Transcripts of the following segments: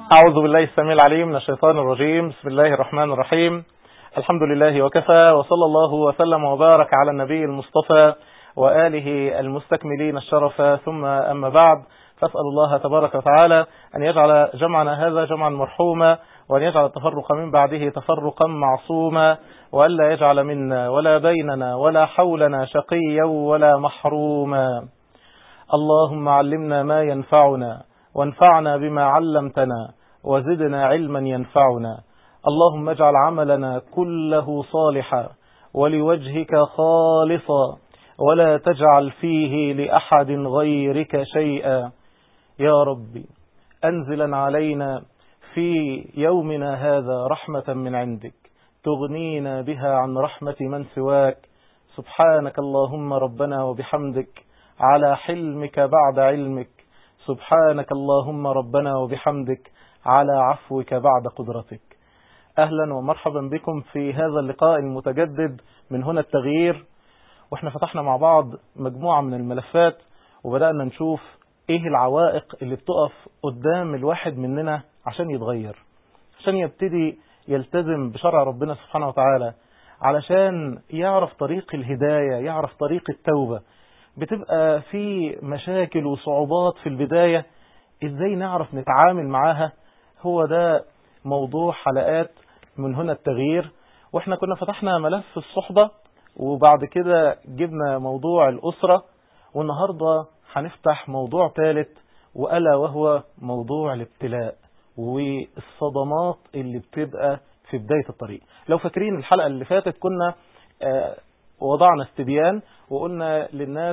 أعوذ بالله السميع العليم من الشيطان الرجيم بسم الله الرحمن الرحيم الحمد لله وكفى وصلى الله وسلم وبارك على النبي المصطفى وآله المستكملين الشرف ثم أما بعد فأسأل الله تبارك وتعالى أن يجعل جمعنا هذا جمعا مرحوما وأن يجعل التفرق من بعده تفرقا معصوما وألا يجعل منا ولا بيننا ولا حولنا شقيا ولا محروما اللهم علمنا ما ينفعنا وانفعنا بما علمتنا وزدنا علما ينفعنا اللهم اجعل عملنا كله صالحا ولوجهك خالصا ولا تجعل فيه لأحد غيرك شيئا يا ربي أنزلا علينا في يومنا هذا رحمة من عندك تغنينا بها عن رحمة من سواك سبحانك اللهم ربنا وبحمدك على حلمك بعد علمك سبحانك اللهم ربنا وبحمدك على عفوك بعد قدرتك أهلا ومرحبا بكم في هذا اللقاء المتجدد من هنا التغيير واحنا فتحنا مع بعض مجموعة من الملفات وبدأنا نشوف ايه العوائق اللي بتقف قدام الواحد مننا عشان يتغير عشان يبتدي يلتزم بشرع ربنا سبحانه وتعالى علشان يعرف طريق الهداية يعرف طريق التوبة بتبقى في مشاكل وصعوبات في البداية ازاي نعرف نتعامل معاها هو ده موضوع حلقات من هنا التغيير واحنا كنا فتحنا ملف الصحبة وبعد كده جبنا موضوع الأسرة والنهاردة هنفتح موضوع ثالث وألا وهو موضوع الابتلاء والصدمات اللي بتبقى في بداية الطريق لو فاكرين الحلقة اللي فاتت كنا وضعنا استبيان وقلنا للناس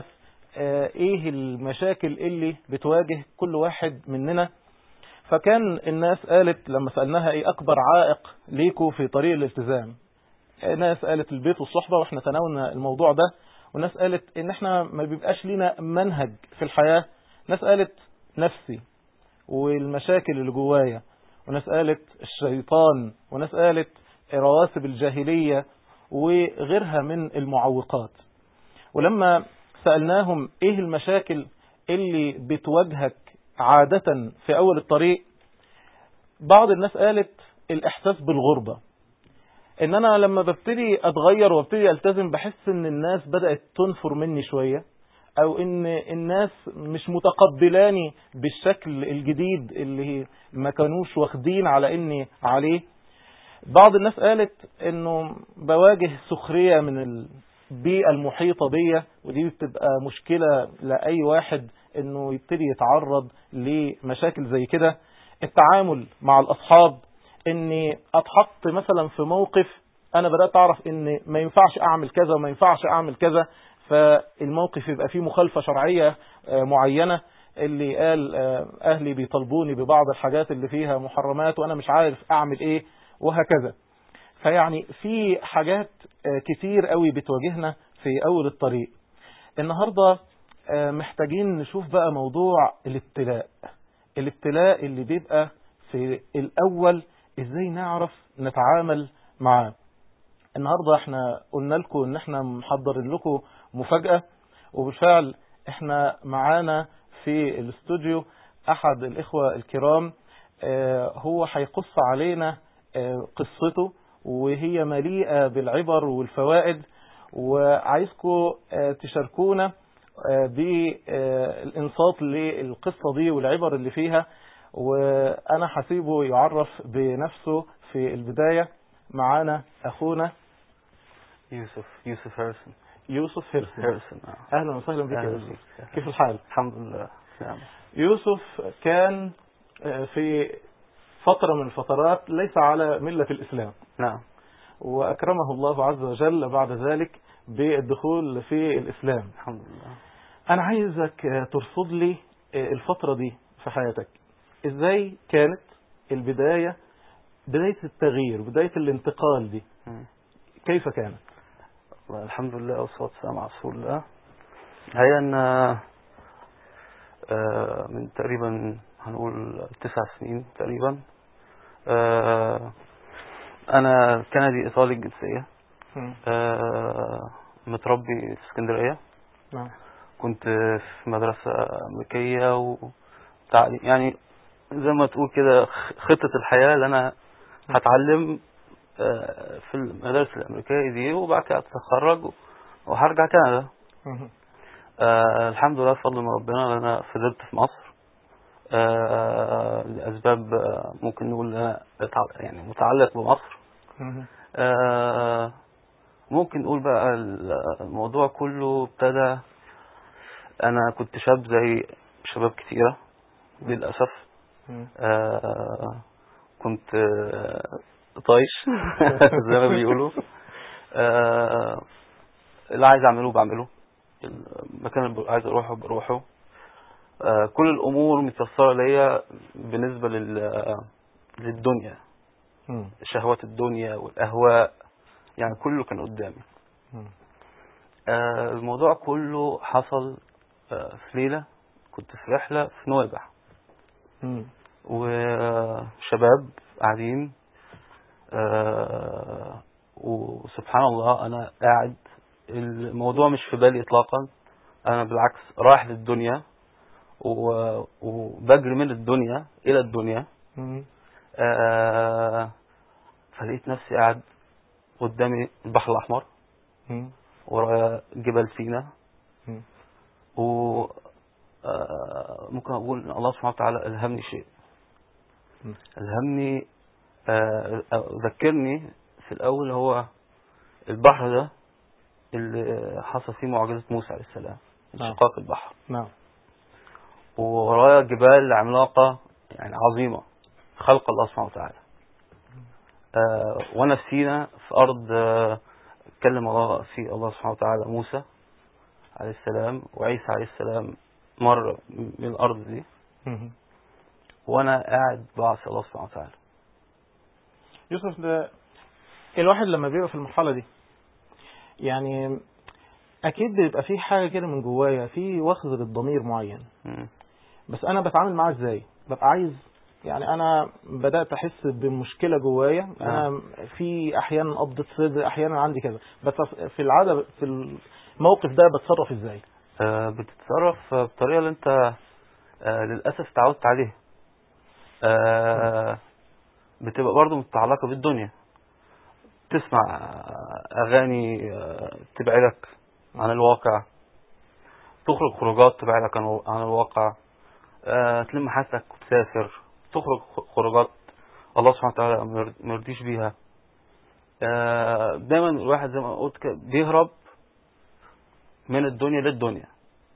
ايه المشاكل اللي بتواجه كل واحد مننا فكان الناس قالت لما سألناها ايه اكبر عائق ليكوا في طريق الالتزام ناس قالت البيت والصحبة واحنا تناولنا الموضوع ده وناس قالت ان احنا ما بيبقاش لينا منهج في الحياة ناس قالت نفسي والمشاكل اللي جوايا وناس قالت الشيطان وناس قالت رواسب الجاهلية وغيرها من المعوقات ولما سألناهم ايه المشاكل اللي بتواجهك عادة في اول الطريق بعض الناس قالت الاحساس بالغربة ان انا لما ببتدي اتغير وابتدي التزم بحس ان الناس بدأت تنفر مني شوية او ان الناس مش متقبلاني بالشكل الجديد اللي ما كانوش واخدين على اني عليه بعض الناس قالت انه بواجه سخرية من البيئة المحيطة بيا ودي بتبقى مشكلة لأي واحد انه يبتدي يتعرض لمشاكل زي كده التعامل مع الاصحاب اني اتحط مثلا في موقف انا بدأت اعرف ان ما ينفعش اعمل كذا وما ينفعش اعمل كذا فالموقف يبقى فيه مخالفة شرعية معينة اللي قال اهلي بيطالبوني ببعض الحاجات اللي فيها محرمات وانا مش عارف اعمل ايه وهكذا فيعني في حاجات كتير قوي بتواجهنا في اول الطريق النهاردة محتاجين نشوف بقى موضوع الابتلاء الابتلاء اللي بيبقى في الاول ازاي نعرف نتعامل معاه النهاردة احنا قلنا لكم ان احنا محضرين لكم مفاجأة وبالفعل احنا معانا في الاستوديو احد الاخوة الكرام هو هيقص علينا قصته وهي مليئة بالعبر والفوائد وعايزكم تشاركونا بالانصات للقصة دي والعبر اللي فيها وانا حسيبه يعرف بنفسه في البداية معانا اخونا يوسف يوسف هيرسون يوسف هيرسون هيرسون آه. اهلا وسهلا بك يا أهلا يوسف بك. كيف الحال الحمد لله نعم يوسف كان في فترة من الفترات ليس على ملة الإسلام نعم وأكرمه الله عز وجل بعد ذلك بالدخول في الإسلام الحمد لله أنا عايزك ترصد لي الفترة دي في حياتك إزاي كانت البداية بداية التغيير بداية الانتقال دي مم. كيف كانت الحمد لله والصلاة والسلام على رسول الله هي أن آه، من تقريبا هنقول تسع سنين تقريبا آه، أنا كندي إيطالي الجنسية مم. آه، متربي في اسكندرية نعم كنت في مدرسة أمريكية وتعليم يعني زي ما تقول كده خ- خطة الحياة اللي أنا هتعلم آه، في المدارس الأمريكية دي وبعد كده أتخرج وهرجع كندا مهم. آه الحمد لله بفضل من ربنا إن أنا فضلت في مصر آه لأسباب آه، ممكن نقول إن أنا اتع- يعني متعلق بمصر مهم. آه ممكن نقول بقى ال- الموضوع كله ابتدى أنا كنت شاب زي شباب كتيرة للأسف مم. آه كنت آه طايش زي ما بيقولوا آه اللي عايز اعمله بعمله المكان اللي عايز اروحه بروحه آه كل الامور متيسره ليا بالنسبه لل للدنيا مم. شهوات الدنيا والاهواء يعني كله كان قدامي مم. آه الموضوع كله حصل آه في ليله كنت في رحله في نويبع مم. وشباب قاعدين آه، وسبحان الله انا قاعد الموضوع مش في بالي اطلاقا انا بالعكس رايح للدنيا و- وبجري من الدنيا الى الدنيا مم. آه، فلقيت نفسي قاعد قدامي البحر الاحمر مم. ورايا جبل سينا مم. و آه، ممكن اقول ان الله سبحانه وتعالى الهمني شيء مم. الهمني آه، آه، ذكرني في الاول هو البحر ده اللي حصل فيه معجزة موسى عليه السلام نعم. انشقاق البحر نعم وورايا جبال عملاقة يعني عظيمة خلق الله سبحانه وتعالى آه، وانا في سينا في ارض آه، كلم الله في الله سبحانه وتعالى موسى عليه السلام وعيسى عليه السلام مر من الارض دي مهم. وانا قاعد بعصي الله سبحانه وتعالى يوسف ده الواحد لما بيبقى في المرحلة دي يعني أكيد بيبقى في حاجة كده من جوايا في وخز للضمير معين مم. بس أنا بتعامل معاه إزاي؟ ببقى عايز يعني أنا بدأت أحس بمشكلة جوايا أنا في أحيانا قبضة صدر أحيانا عندي كذا بس في العادة في الموقف ده بتصرف إزاي؟ آه، بتتصرف بطريقة اللي انت آه، للأسف تعودت عليها آه، بتبقى برضو متعلقة بالدنيا تسمع آه، أغاني آه، تبعدك عن الواقع تخرج خروجات تبعدك عن عن الواقع آه، تلم حاجتك وتسافر تخرج خ- خروجات الله سبحانه وتعالى ما يرد- ما يرضيش بيها آه، دايما الواحد زي ما قلت كده بيهرب من الدنيا للدنيا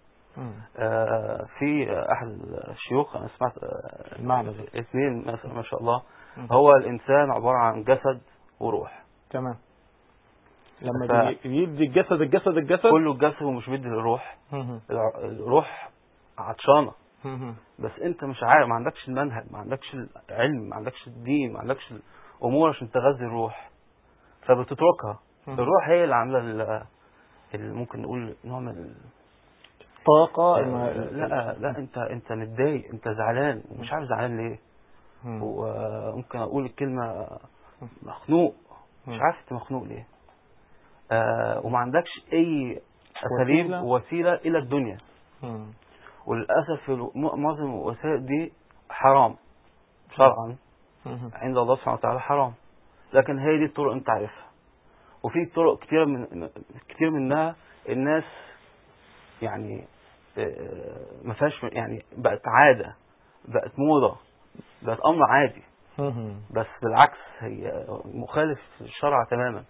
آه، في احد الشيوخ انا سمعت آه، المعنى ده اثنين مثلا ما شاء الله مم. هو الانسان عباره عن جسد وروح تمام لما ف- بي- بيدي الجسد الجسد الجسد كله الجسد ومش بيدي للروح مهم. الع- الروح عطشانه مهم. بس انت مش عارف ما عندكش المنهج ما عندكش العلم ما عندكش الدين ما عندكش الامور عشان تغذي الروح فبتتركها مم. الروح هي اللي عامله ال- اللي ممكن نقول نوع من ال- طاقة آه، إن- لا لا انت انت متضايق انت زعلان ومش عارف زعلان ليه مم. وممكن اقول الكلمه مخنوق مش مم. عارف انت مخنوق ليه آه وما عندكش اي اساليب وسيلة. وسيله الى الدنيا مم. وللاسف ال- م- معظم الوسائل دي حرام شرعا مهم. عند الله سبحانه وتعالى حرام لكن هي دي الطرق انت عارفها وفي طرق كتير من كتير منها الناس يعني آه، ما فيهاش يعني بقت عاده بقت موضه بقت امر عادي مهم. بس بالعكس هي مخالف للشرع تماما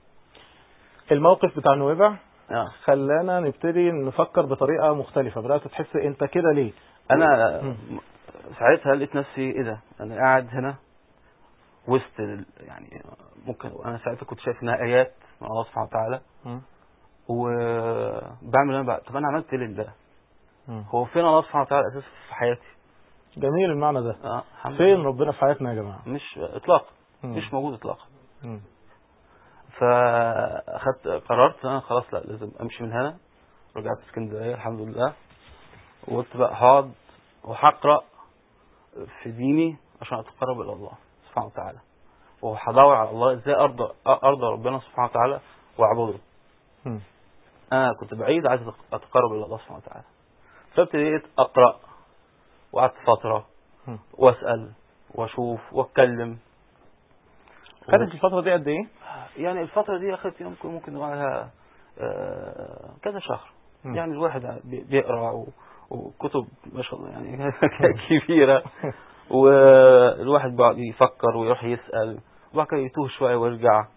الموقف بتاع نويبع آه. خلانا نبتدي نفكر بطريقة مختلفة بدأت تحس انت كده ليه انا مم. ساعتها لقيت نفسي ايه ده انا قاعد هنا وسط ال- يعني ممكن انا ساعتها كنت شايف انها ايات من الله سبحانه وتعالى مم. وبعمل انا بقى طب انا عملت ايه لله مم. هو فين الله سبحانه وتعالى اساس في حياتي جميل المعنى ده اه الحمد فين لله. ربنا في حياتنا يا جماعة مش اطلاقا مم. مش موجود اطلاقا مم. فاخدت قررت ان انا خلاص لا لازم امشي من هنا رجعت اسكندريه الحمد لله وقلت بقى هقعد وهقرا في ديني عشان اتقرب الى الله سبحانه وتعالى وهدور على الله ازاي ارضى ارضى ربنا سبحانه وتعالى واعبده مم. انا كنت بعيد عايز اتقرب الى الله سبحانه وتعالى فابتديت اقرا وقعدت فتره مم. واسال واشوف واتكلم خدت الفترة دي قد ايه؟ يعني الفتره دي اخذت يمكن ممكن نقول عليها آه، كذا شهر مم. يعني الواحد بي- بيقرا و- وكتب ما شاء الله يعني كبيره والواحد بيقعد يفكر ويروح يسال وبعد كده يتوه شويه ويرجع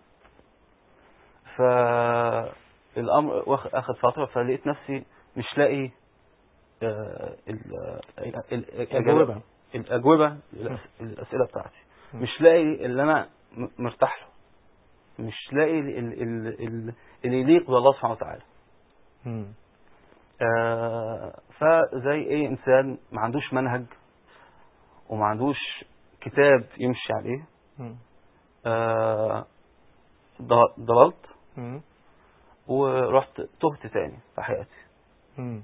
فالامر واخ- اخذ فتره فلقيت نفسي مش لاقي آه، ال- ال- ال- أجوبة الاجوبه للأس- للاسئله بتاعتي مش لاقي اللي انا م- مرتاح له مش لاقي ال- ال- ال- ال- اللي يليق بالله سبحانه وتعالى مم. آه، فزي اي انسان ما عندوش منهج وما عندوش كتاب يمشي عليه مم. آه، ض- ضللت مم. ورحت تهت تاني في حياتي مم.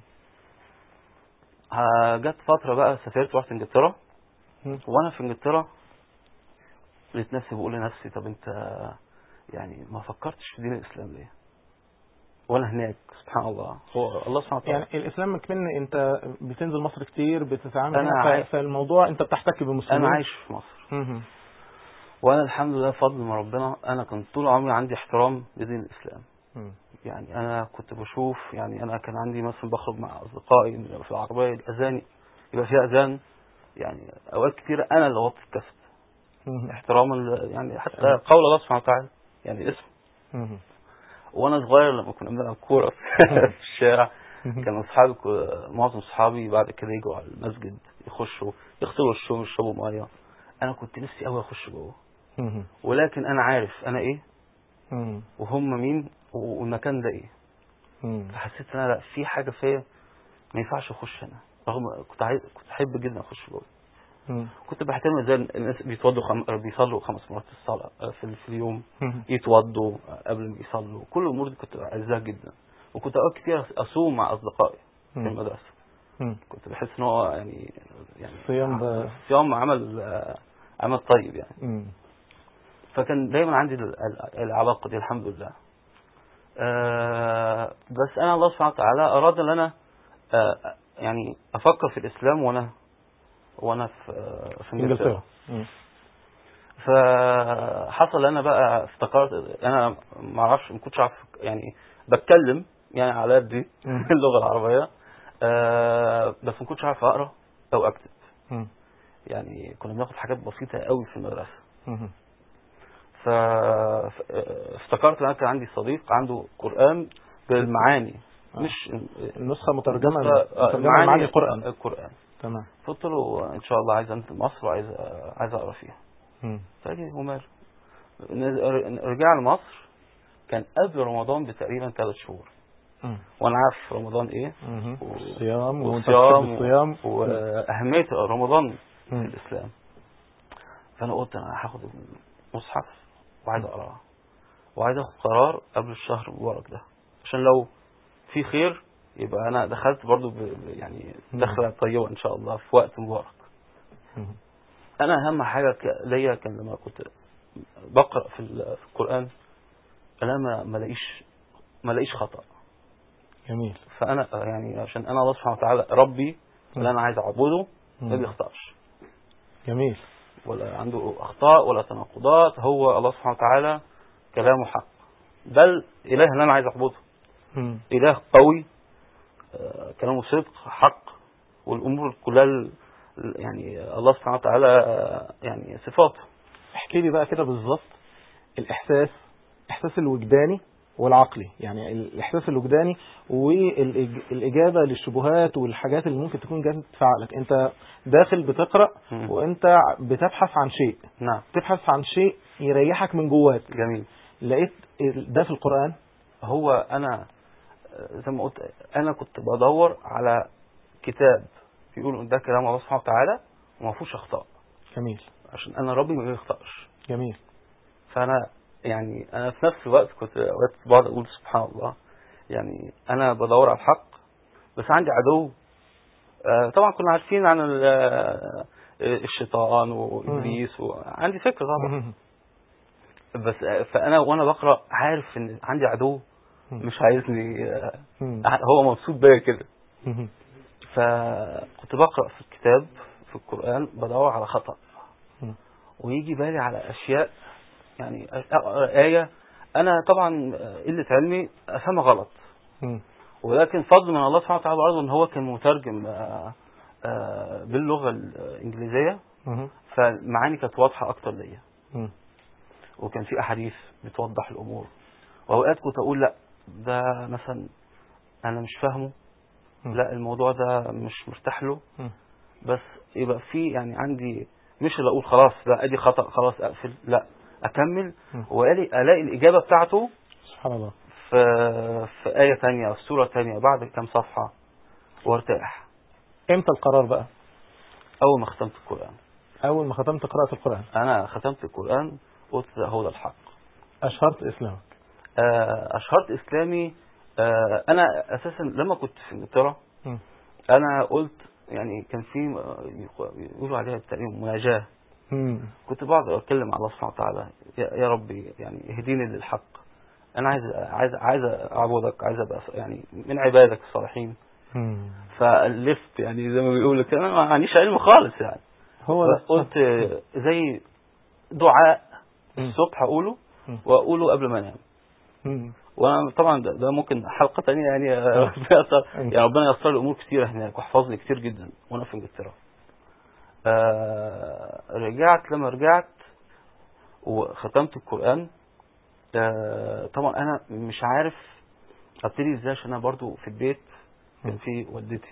ها- جت فترة بقى سافرت رحت انجلترا مم. وانا في انجلترا لقيت نفسي بقول لنفسي طب انت يعني ما فكرتش في دين الاسلام ليه؟ وانا هناك سبحان الله هو الله سبحانه وتعالى يعني الاسلام مكمن انت بتنزل مصر كتير بتتعامل أنا هنا، ف- عايش- فالموضوع انت بتحتك بمسلمين انا عايش في مصر مم. وانا الحمد لله بفضل من ربنا انا كنت طول عمري عندي احترام لدين الاسلام مم. يعني انا كنت بشوف يعني انا كان عندي مثلا بخرج مع اصدقائي في العربيه الاذان يبقى فيها اذان يعني اوقات كتيره انا اللي وطي الكاسيت مم. احتراما ل- يعني حتى قول الله سبحانه وتعالى يعني اسم مم. وانا صغير لما كنا بنلعب كوره في الشارع كان اصحابي كو- معظم اصحابي بعد كده يجوا على المسجد يخشوا يغسلوا وشهم يشربوا ميه انا كنت نفسي قوي اخش جوه مم. ولكن انا عارف انا ايه مم. وهم مين و- والمكان ده ايه مم. فحسيت ان انا لا في حاجه فيا ما ينفعش اخش هنا رغم كنت عايز كنت احب جدا اخش جوه مم. كنت بحترم ازاي الناس بيتوضوا خم... بيصلوا خمس مرات في الصلاه في, في اليوم مم. يتوضوا قبل ما يصلوا كل الامور دي كنت عايزها جدا وكنت اوقات كتير اصوم مع اصدقائي في مم. المدرسه مم. كنت بحس ان هو يعني يعني الصيام ده- الصيام عمل آه، عمل طيب يعني مم. فكان دايما عندي ال- ال- العلاقه دي الحمد لله آه، بس انا الله سبحانه وتعالى اراد ان انا آه، يعني افكر في الاسلام وانا وانا في آه، في انجلترا انجلترا مم. فحصل انا بقى افتكرت انا ما اعرفش ما كنتش عارف يعني بتكلم يعني على قدي مم. اللغه العربيه آه، بس ما كنتش عارف اقرا او اكتب مم. يعني كنا بناخد حاجات بسيطه قوي في المدرسه مم. فافتكرت ان انا كان عندي صديق عنده قران بالمعاني آه. مش النسخة مترجمة نسخة- آه، مترجمة معاني القرآن القران تمام فقلت له ان شاء الله عايز انزل مصر وعايز عايز اقرا فيها مم. فقال لي وماله رجع لمصر كان قبل رمضان بتقريبا ثلاث شهور مم. وانا عارف رمضان ايه مم. و- الصيام وانت والصيام بتحب الصيام واهميه رمضان في مم. الاسلام فانا قلت انا هاخد المصحف وعايز اقراه وعايز اخد قرار قبل الشهر المبارك ده عشان لو في خير يبقى انا دخلت برضو ب... ب- يعني دخله طيبه ان شاء الله في وقت مبارك مم. انا اهم حاجه ك- ليا كان لما كنت بقرا في, ال- في القران انا ما ما الاقيش ما الاقيش خطا جميل فانا يعني عشان انا الله سبحانه وتعالى ربي اللي انا عايز اعبده ما مم. بيخطاش جميل ولا عنده اخطاء ولا تناقضات هو الله سبحانه وتعالى كلامه حق بل اله اللي انا عايز اعبده مم. اله قوي آه، كلامه صدق حق والامور كلها ال- يعني الله سبحانه وتعالى آه، يعني صفاته احكي لي بقى كده بالظبط الاحساس الاحساس الوجداني والعقلي يعني الاحساس الوجداني والاجابه للشبهات والحاجات اللي ممكن تكون جت في عقلك انت داخل بتقرا مم. وانت بتبحث عن شيء نعم تبحث عن شيء يريحك من جواك جميل لقيت ده في القران هو انا آه، زي ما قلت انا كنت بدور على كتاب بيقول إن ده كلام الله سبحانه وتعالى وما فيهوش اخطاء جميل عشان انا ربي ما بيخطاش جميل فانا يعني انا في نفس الوقت كنت اوقات بقعد اقول سبحان الله يعني انا بدور على الحق بس عندي عدو آه، طبعا كنا عارفين عن ال- آه، الشيطان وابليس وعندي فكره طبعا مم. بس آه، فانا وانا بقرا عارف ان عندي عدو مش عايزني آه، مم. هو مبسوط بيا كده مم. فكنت بقرا في الكتاب في القرآن بدور على خطأ مم. ويجي بالي على أشياء يعني أقرأ آية أنا طبعا قلة علمي أفهمها غلط مم. ولكن فضل من الله سبحانه وتعالى برضه ان هو كان مترجم آه، آه، باللغه الانجليزيه مم. فالمعاني كانت واضحه اكتر ليا مم. وكان في احاديث بتوضح الامور واوقات كنت اقول لا ده مثلا انا مش فاهمه مم. لا الموضوع ده مش مرتاح له مم. بس يبقى في يعني عندي مش اللي اقول خلاص لا ادي خطا خلاص اقفل لا اكمل مم. والاقي الاقي الاجابه بتاعته سبحان الله في في ايه ثانيه او في سوره ثانيه بعد كام صفحه وارتاح امتى القرار بقى اول ما ختمت القران اول ما ختمت قراءة القرآن انا ختمت القران قلت ده هو ده الحق اشهرت اسلامك آه، اشهرت اسلامي آه، انا اساسا لما كنت في انجلترا مم. انا قلت يعني كان في آه، يقولوا عليها تقريبا مناجاه مم. كنت بقعد اتكلم مع الله سبحانه وتعالى يا يا ربي يعني اهديني للحق انا عايز عايز عايز اعبدك عايز ابقى يعني من عبادك الصالحين مم. فالفت يعني زي ما بيقولوا كده انا ما عنديش علم خالص يعني هو ده قلت زي دعاء مم. الصبح اقوله مم. واقوله قبل ما انام مم. وانا طبعا ده, ده ممكن حلقه تانية يعني آه. يعني ربنا ييسر لي امور كتيره هناك وحفظني كتير جدا وانا في انجلترا آه رجعت لما رجعت وختمت القران آه طبعا انا مش عارف ابتدي ازاي عشان انا برضو في البيت كان في والدتي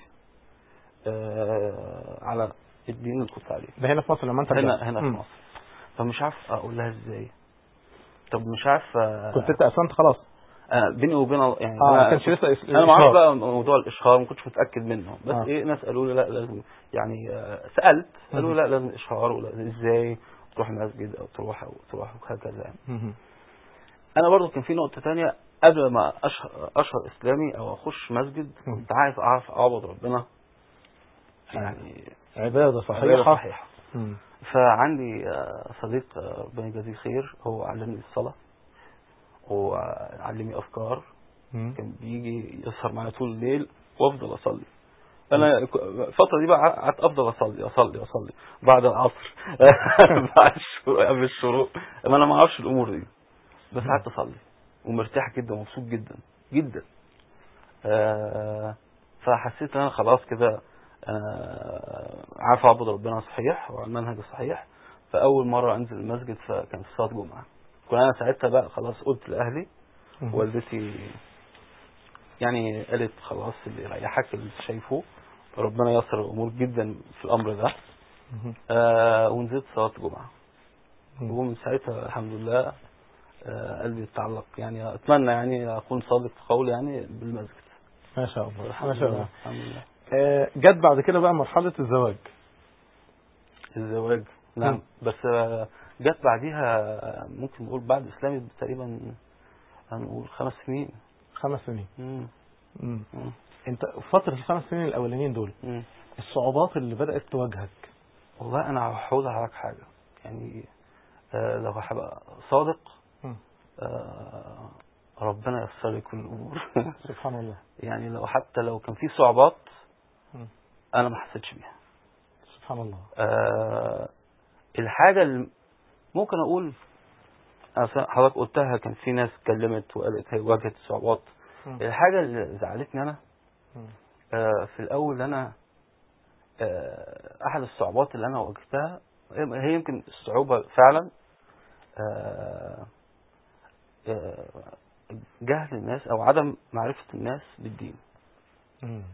آه على الدين اللي كنت عليه ده هنا في مصر لما انت هنا رجعت. هنا في مم. مصر فمش عارف اقول لها ازاي طب مش عارف آه، كنت انت اسلمت خلاص آه، بيني وبين الله- يعني اه ما أنا كانش كنت- لسه اس- انا ما اعرفش إشهار. بقى موضوع الاشهار ما كنتش متاكد منه بس آه. ايه ناس قالوا لي لا لازم يعني آه، سالت قالوا مم. لي لا لازم اشهار ولا ازاي تروح المسجد او تروح او تروح وهكذا يعني مم. انا برضو كان في نقطه تانية قبل ما اشهر اشهر اسلامي او اخش مسجد مم. كنت عايز اعرف اعبد ربنا يعني عبادة عبادة صحيحة صحيحه مم. فعندي آه، صديق آه، ربنا يجازيه خير هو علمني الصلاه وعلمني افكار مم. كان بيجي يسهر معايا طول الليل وافضل اصلي انا ك- الفتره دي بقى قعدت افضل اصلي اصلي اصلي بعد العصر بعد الشروق قبل الشروق ما انا ما اعرفش الامور دي بس قعدت اصلي ومرتاح جدا ومبسوط جدا جدا آه، فحسيت ان انا خلاص كده آه، عارف اعبد ربنا صحيح وعلى المنهج الصحيح فاول مره انزل المسجد فكان في صلاه جمعه كنت انا ساعتها بقى خلاص قلت لاهلي مم. والدتي يعني قالت خلاص اللي يريحك اللي انت شايفه ربنا يسر الامور جدا في الامر ده مم. آه ونزلت صلاه جمعه مم. ومن ساعتها الحمد لله آه قلبي اتعلق يعني اتمنى يعني اكون صادق في قولي يعني بالمسجد ما شاء الله ما الحمد شاء لله الله الحمد لله آه، جت بعد كده بقى مرحلة الزواج الزواج نعم مم. بس آه، جت بعديها ممكن نقول بعد اسلامي تقريبا هنقول خمس سنين خمس سنين مم. مم. مم. انت في فترة الخمس سنين الأولانيين دول مم. الصعوبات اللي بدأت تواجهك والله انا هقول لك حاجه يعني آه لو هبقى صادق مم. آه ربنا ييسر لي كل الامور سبحان الله يعني لو حتى لو كان في صعوبات مم. انا ما حسيتش بيها سبحان الله آه الحاجه اللي ممكن اقول أصل حضرتك قلتها كان في ناس اتكلمت وقالت هي واجهت صعوبات مم. الحاجه اللي زعلتني انا مم. آه في الاول انا آه احد الصعوبات اللي انا واجهتها هي يمكن الصعوبه فعلا آه آه جهل الناس او عدم معرفه الناس بالدين مم.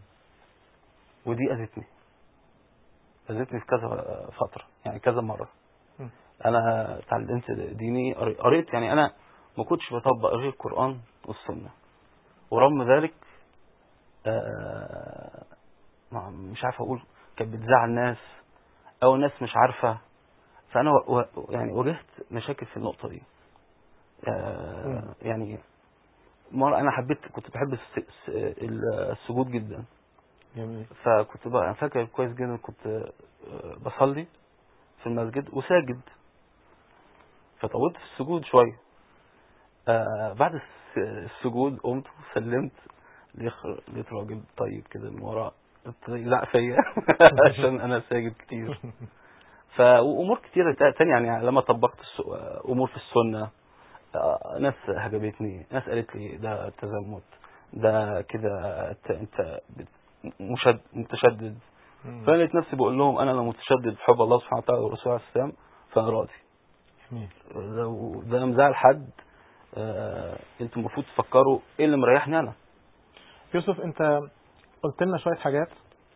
ودي اذتني اذتني في كذا فتره يعني كذا مره مم. انا اتعلمت ديني قري- قريت يعني انا ما كنتش بطبق غير القران والسنه ورغم ذلك آه ما- مش عارف اقول كانت بتزعل ناس او الناس مش عارفه فانا و... و... يعني واجهت مشاكل في النقطه دي آه مم. يعني مرة انا حبيت كنت بحب الس... الس... السجود جدا جميل فكنت بقى أنا فاكر كويس جدا كنت آه، بصلي في المسجد وساجد فطولت في السجود شويه آه بعد الس- السجود قمت وسلمت لقيت لقيت راجل طيب كده من ورا تلزق فيا عشان انا ساجد كتير ف وامور كتيره تا- تانية يعني لما طبقت الس- امور في السنه آه، ناس هجبتني ناس قالت لي ده تزمت ده كده انت انت بت- مشد متشدد فانا لقيت نفسي بقول لهم انا لو متشدد بحب الله سبحانه وتعالى والرسول عليه السلام فانا راضي جميل. لو ده مزعل حد آه، انتوا المفروض تفكروا ايه اللي مريحني انا يوسف انت قلت لنا شويه حاجات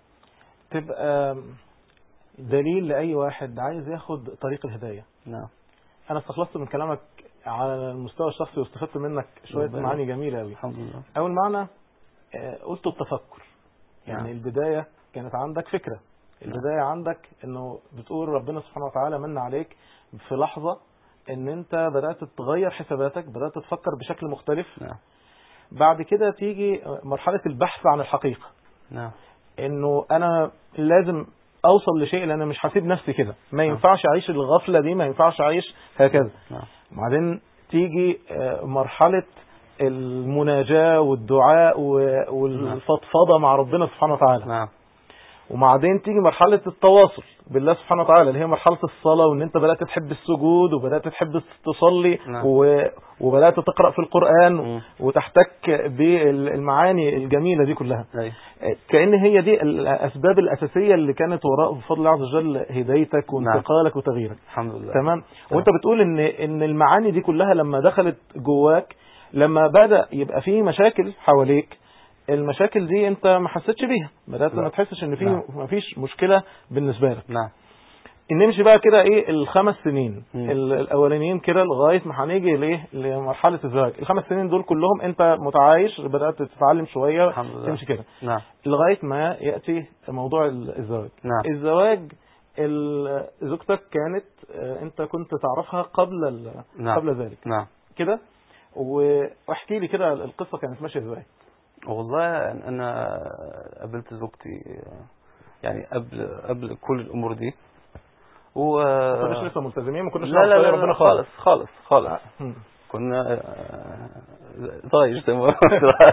تبقى دليل لاي واحد عايز ياخد طريق الهدايه نعم انا استخلصت من كلامك على المستوى الشخصي واستفدت منك شويه ربنا معاني جميله قوي الحمد لله اول معنى آه، قلت التفكر يعني نعم. البدايه كانت عندك فكره البدايه عندك انه بتقول ربنا سبحانه وتعالى من عليك في لحظه ان انت بدات تغير حساباتك بدات تفكر بشكل مختلف نعم بعد كده تيجي مرحله البحث عن الحقيقه نعم انه انا لازم اوصل لشيء لان انا مش هسيب نفسي كده ما نعم. ينفعش اعيش الغفله دي ما ينفعش اعيش هكذا نعم بعدين تيجي آه، مرحله المناجاه والدعاء و- والفضفضه مع ربنا سبحانه وتعالى نعم وبعدين تيجي مرحله التواصل بالله سبحانه وتعالى اللي هي مرحله الصلاه وان انت بدات تحب السجود وبدات تحب تصلي نعم. و- وبدات تقرا في القران مم. وتحتك بالمعاني الجميله دي كلها أيوة. كأن هي دي الأسباب الأساسية اللي كانت وراء بفضل الله عز وجل هدايتك وانتقالك وتغييرك الحمد لله تمام وانت بتقول ان ان المعاني دي كلها لما دخلت جواك لما بدأ يبقى في مشاكل حواليك المشاكل دي انت ما حسيتش بيها بدأت لا. ما تحسش ان في نعم. ما فيش مشكلة بالنسبة لك نعم نمشي بقى كده ايه الخمس سنين مم. ال- الاولانيين كده لغايه ما هنيجي لايه لمرحله الزواج الخمس سنين دول كلهم انت متعايش بدات تتعلم شويه الحمد لله. تمشي كده نعم لغايه ما ياتي موضوع ال- الزواج نعم. الزواج ال- زوجتك كانت آه، انت كنت تعرفها قبل ال- نعم. قبل ذلك نعم كده و- واحكي لي كده القصه كانت ماشيه ازاي والله انا قابلت زوجتي يعني قبل قبل كل الامور دي و ما كناش لسه ملتزمين ما كناش لا لا نعرف لا, ربنا لا خالص خالص خالص خالص مم. كنا آه، طايش زي ما قلت.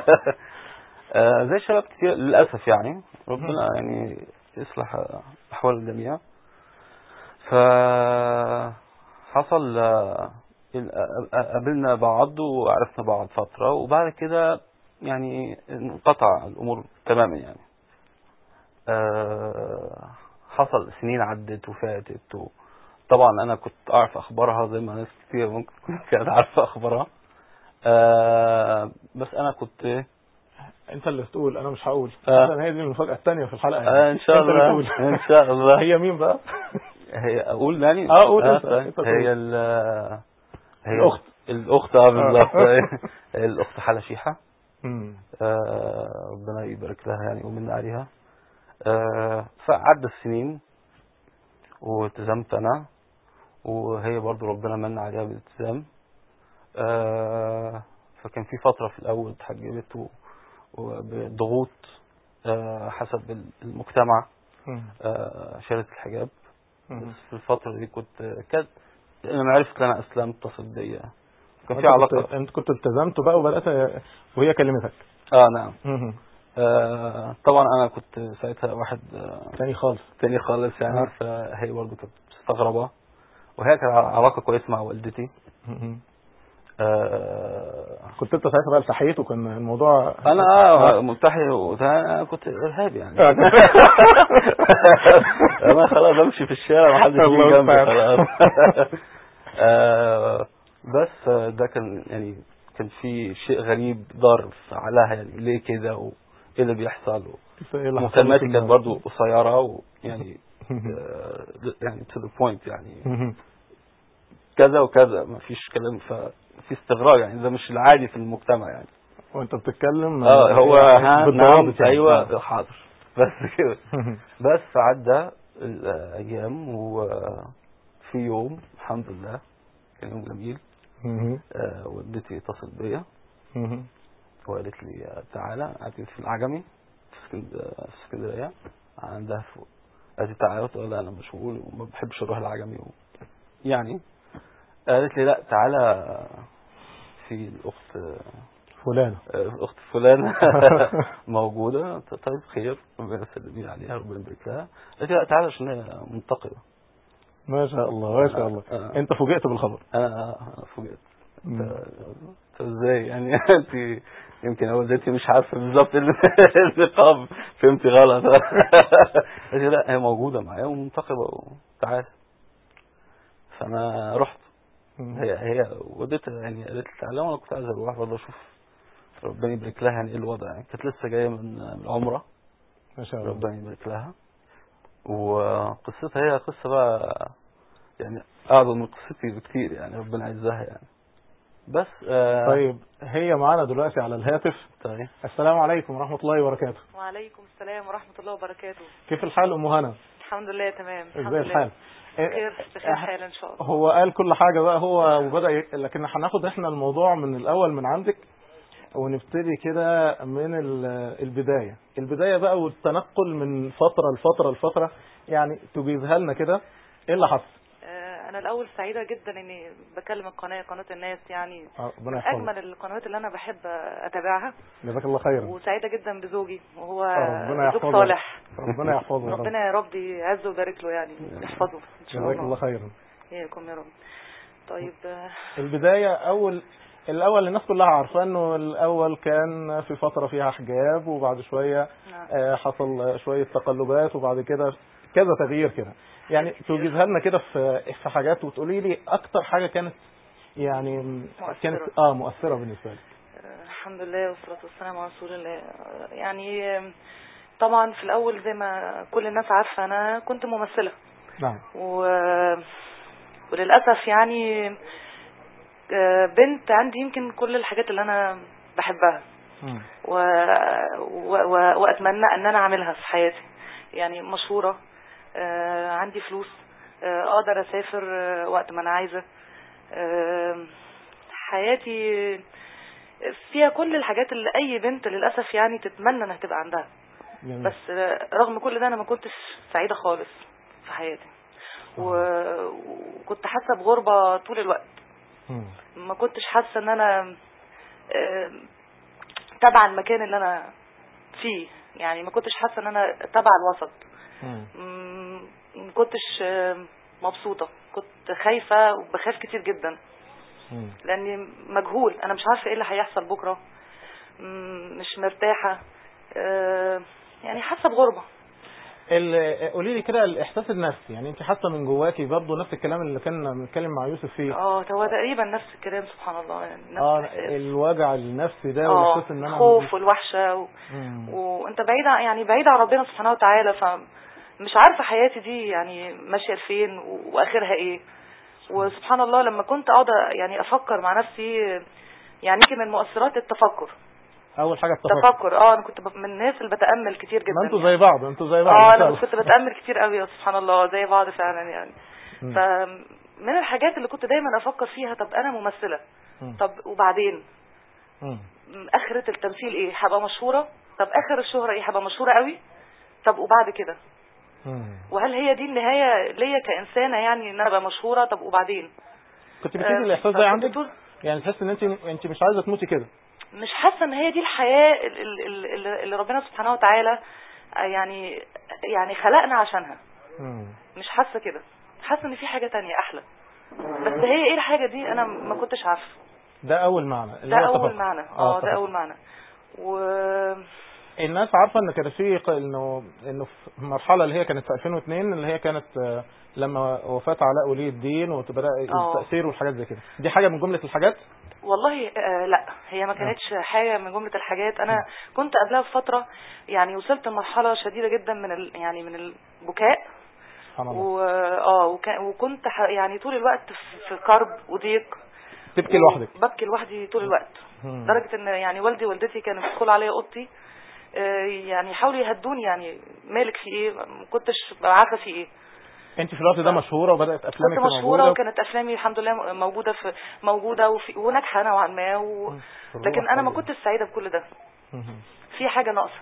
آه، زي شباب كتير للاسف يعني ربنا يعني يصلح احوال الجميع ف حصل آه، ال- آه، قابلنا بعض وعرفنا بعض فترة وبعد كده يعني انقطع الأمور تماما يعني آه، حصل سنين عدت وفاتت و... طبعا انا كنت اعرف اخبارها زي ما ناس كتير ممكن تكون كانت عارفه اخبارها آه بس انا كنت إيه؟ انت اللي تقول انا مش هقول آه. عشان هي دي المفاجاه الثانيه في الحلقه يعني. آه ان شاء انت اللي الله تقول. ان شاء الله هي مين بقى هي اقول يعني آه، قول أنت. طيب. أنت تقول. هي ال هي الأخت. الاخت اه بالظبط هي الاخت حلا شيحه مم. آه، ربنا يبارك لها يعني ومن عليها آه، فعدى السنين والتزمت انا وهي برضو ربنا من عليها بالالتزام آه، فكان في فترة في الأول اتحجبت و- وبضغوط آه، حسب المجتمع مم. آه، شالت الحجاب مم. بس في الفترة دي كنت كانت لما عرفت ان انا اسلمت اتصل بيا كان أنت في علاقة كنت- انت كنت التزمت بقى وبدات وهي كلمتك اه نعم مم. آه، طبعا انا كنت ساعتها واحد آه، تاني خالص تاني خالص يعني آه. فهي برضو كانت مستغربة وهي كانت علاقة كويسة مع والدتي مم. آه، كنت انت ساعتها بقى التحيت وكان الموضوع انا اه ملتحي وده انا كنت ارهابي يعني آه، كنت- انا خلاص بمشي في الشارع ما حدش يجي الله جنبي المستعان. خلاص آه، بس آه، ده كان يعني كان في شيء غريب ضار عليها يعني ليه كده وايه اللي بيحصل إيه اللي حصل مكالماتي لك كانت إن- برضو قصيرة ويعني آه، يعني to the point يعني مم. كذا وكذا ما فيش كلام ففي استغراب يعني ده مش العادي في المجتمع يعني وانت بتتكلم اه هو ها نعم بالضوابط يعني. ايوه حاضر بس كده مم. بس عدى الايام وفي يوم الحمد لله كان يوم جميل مم. آه، والدتي اتصلت بيا مم. وقالت لي آه، تعالى قعدت في العجمي في اسكند- آه، في اسكندريه عندها فوق قالت لي تعالى قلت لها لا انا مشغول وما بحبش اروح العجمي و... يعني قالت لي لا تعالى في الاخت فلانة آه، اخت فلانه موجوده طيب خير ربنا يسلمي عليها ربنا يبارك لها قالت لي لا تعالى عشان هي منتقبه ما شاء الله ما شاء الله آه. انت فوجئت بالخبر انا فوجئت مم. طب ازاي يعني انت يمكن اول دلوقتي مش عارفه بالظبط ال- النقاب فهمتي غلط قالت لي لا هي موجوده معايا ومنتقبه تعالى فانا رحت مم. هي هي وديتها يعني قالت لي تعالى وانا كنت عايز اروح برضه اشوف ربنا يبارك لها يعني ايه الوضع يعني كانت لسه جايه من من العمره ما شاء الله ربنا يبارك لها وقصتها هي قصه بقى يعني اعظم من قصتي بكتير يعني ربنا يعزها يعني بس آه طيب هي معانا دلوقتي على الهاتف طيب السلام عليكم ورحمة الله وبركاته وعليكم السلام ورحمة الله وبركاته كيف الحال أم هنا الحمد لله تمام الحمد ازاي لله الحال بخير بخير إيه، حال ان شاء الله هو قال كل حاجة بقى هو وبدأ ي... لكن هناخد احنا الموضوع من الأول من عندك ونبتدي كده من ال- البداية البداية بقى والتنقل من فترة لفترة لفترة يعني تجيزها لنا كده ايه اللي حصل آه، انا الاول سعيدة جدا اني بكلم القناة قناة الناس يعني آه، ربنا من يحفظك اجمل القنوات اللي انا بحب اتابعها جزاك الله خيرا وسعيدة جدا بزوجي وهو ربنا زوج يحفظه. صالح ربنا يحفظه يا رب ربنا يا رب يعزه ويبارك له يعني يحفظه ان شاء جزاك الله الله خيرا اياكم يا رب طيب آه، البداية أول الأول الناس كلها عارفة إنه الأول كان في فترة فيها حجاب وبعد شوية نعم. آه، حصل شوية تقلبات وبعد كده كذا تغيير كده يعني توجزها لنا كده في في حاجات وتقولي لي أكتر حاجة كانت يعني كانت اه مؤثرة بالنسبة لك آه، الحمد لله والصلاة والسلام على رسول الله آه، يعني آه، طبعا في الاول زي ما كل الناس عارفة انا كنت ممثلة نعم و... وللأسف يعني آه، بنت عندي يمكن كل الحاجات اللي أنا بحبها مم. و... و... و... وأتمنى أن أنا أعملها في حياتي يعني مشهورة آه، عندي فلوس آه، أقدر أسافر آه، وقت ما أنا عايزة آه، حياتي فيها كل الحاجات اللي أي بنت للأسف يعني تتمنى أنها تبقى عندها جميل. بس آه، رغم كل ده انا ما كنتش سعيده خالص في حياتي و- وكنت حاسه بغربه طول الوقت مم. ما كنتش حاسه ان انا آه، تبع المكان اللي انا فيه يعني ما كنتش حاسه ان انا تبع الوسط مم. مم، ما كنتش آه، مبسوطه كنت خايفه وبخاف كتير جدا مم. لاني مجهول انا مش عارفه ايه اللي هيحصل بكره مم، مش مرتاحه آه، يعني حاسه بغربه ال- قولي لي كده الإحساس النفسي يعني أنت حاسة من جواكي برضه نفس الكلام اللي كنا بنتكلم مع يوسف فيه اه هو تقريبا نفس الكلام سبحان الله يعني نفس اه الإحساس. الوجع النفسي ده اه والاحساس ان انا خوف والوحشه و... مم. وانت بعيد عن- يعني بعيد عن ربنا سبحانه وتعالى فمش عارفه حياتي دي يعني ماشيه لفين و- واخرها ايه وسبحان الله لما كنت اقعد يعني افكر مع نفسي يعني يمكن من مؤثرات التفكر اول حاجه التفكر تفكر اه انا كنت ب- من الناس اللي بتامل كتير جدا ما انتوا يعني. زي بعض انتوا زي بعض اه إن شاء انا الله. كنت بتامل كتير قوي يا سبحان الله زي بعض فعلا يعني مم. فمن الحاجات اللي كنت دايما افكر فيها طب انا ممثله مم. طب وبعدين مم. اخرة التمثيل ايه هبقى مشهورة طب اخر الشهرة ايه هبقى مشهورة قوي طب وبعد كده مم. وهل هي دي النهاية ليا كإنسانة يعني ان انا ابقى مشهورة طب وبعدين كنت بتيجي آه، الاحساس ده فكنت عندك طول- يعني تحس ان انت انت مش عايزه تموتي كده مش حاسة ان هي دي الحياة ال- ال- ال- ال- اللي ربنا سبحانه وتعالى آه، يعني يعني خلقنا عشانها مم. مش حاسة كده حاسة ان في حاجة تانية احلى بس هي ايه الحاجة دي انا ما كنتش عارفة ده اول معنى اللي ده هو اول التفكر. معنى اه ده التفكر. اول معنى و الناس عارفه ان كان في ق- انه انه في المرحله اللي هي كانت في 2002 اللي هي كانت آه، لما وفاه علاء ولي الدين وتبدا آه. التاثير والحاجات زي كده دي حاجه من جمله الحاجات والله آه لا هي ما كانتش حاجه من جمله الحاجات انا كنت قبلها بفتره يعني وصلت لمرحله شديده جدا من ال يعني من البكاء سبحان الله و اه وكان- وكنت ح- يعني طول الوقت في- في كرب وضيق تبكي لوحدك ببكي لوحدي طول الوقت مم. لدرجه ان يعني والدي ووالدتي كانوا بيدخلوا عليا اوضتي آه، يعني يحاولوا يهدوني يعني مالك في ايه ما كنتش ببقى عارفه في ايه انت في الوقت ده مشهوره وبدات افلامك كنت مشهوره موجوده وكانت افلامي الحمد لله موجوده في موجوده وفي وناجحه نوعا ما و... مم. لكن انا ما الروح كنتش سعيده بكل ده مم. في حاجة ناقصة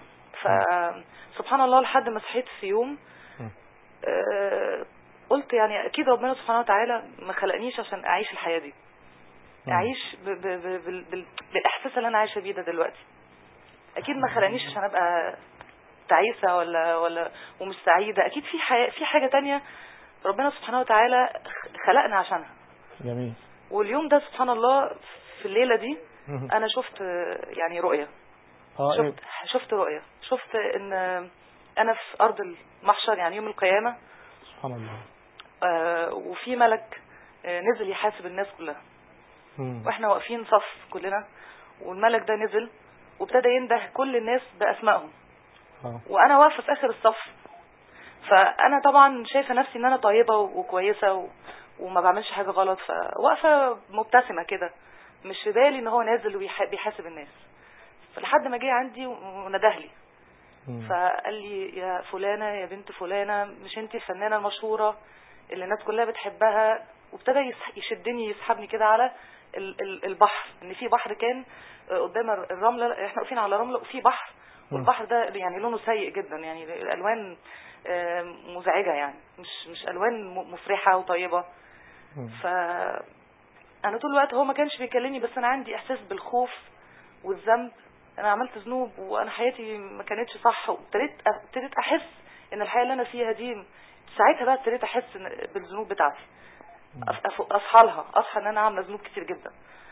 فسبحان الله لحد ما صحيت في يوم مم. آه، قلت يعني اكيد ربنا سبحانه وتعالى ما خلقنيش عشان اعيش الحياة دي مم. اعيش ب ب ب بال بال بالاحساس اللي انا عايشه بيه ده دلوقتي اكيد ما خلقنيش عشان ابقى تعيسه ولا ولا ومش سعيده اكيد في حي... في حاجه تانية ربنا سبحانه وتعالى خ- خلقنا عشانها جميل واليوم ده سبحان الله في الليله دي مم. انا شفت آه، يعني رؤيه اه إيه؟ شفت شفت رؤيه شفت ان انا في ارض المحشر يعني يوم القيامه سبحان الله آه، وفي ملك آه، نزل يحاسب الناس كلها مم. واحنا واقفين صف كلنا والملك ده نزل وابتدى ينده كل الناس باسمائهم اه وانا واقفه في اخر الصف فانا طبعا شايفه نفسي ان انا طيبه وكويسه و... وما بعملش حاجه غلط فواقفه مبتسمه كده مش في بالي ان هو نازل وبيحاسب الناس فلحد ما جه عندي وندهلي مم. فقال لي يا فلانة يا بنت فلانة مش انت الفنانة المشهورة اللي الناس كلها بتحبها وابتدى يس- يشدني يسحبني كده على ال- ال- البحر ان في بحر كان آه، قدام الر- الرملة احنا واقفين على رملة وفي بحر مم. والبحر ده يعني لونه سيء جدا يعني الالوان آه، مزعجة يعني مش مش الوان م- مفرحة وطيبة مم. ف انا طول الوقت هو ما كانش بيكلمني بس انا عندي احساس بالخوف والذنب انا عملت ذنوب وانا حياتي ما كانتش صح وابتديت ابتديت احس ان الحياه اللي انا فيها دي ساعتها بقى ابتديت احس إن- بالذنوب بتاعتي أف- أف- اصحى لها اصحى ان انا عامله ذنوب كتير جدا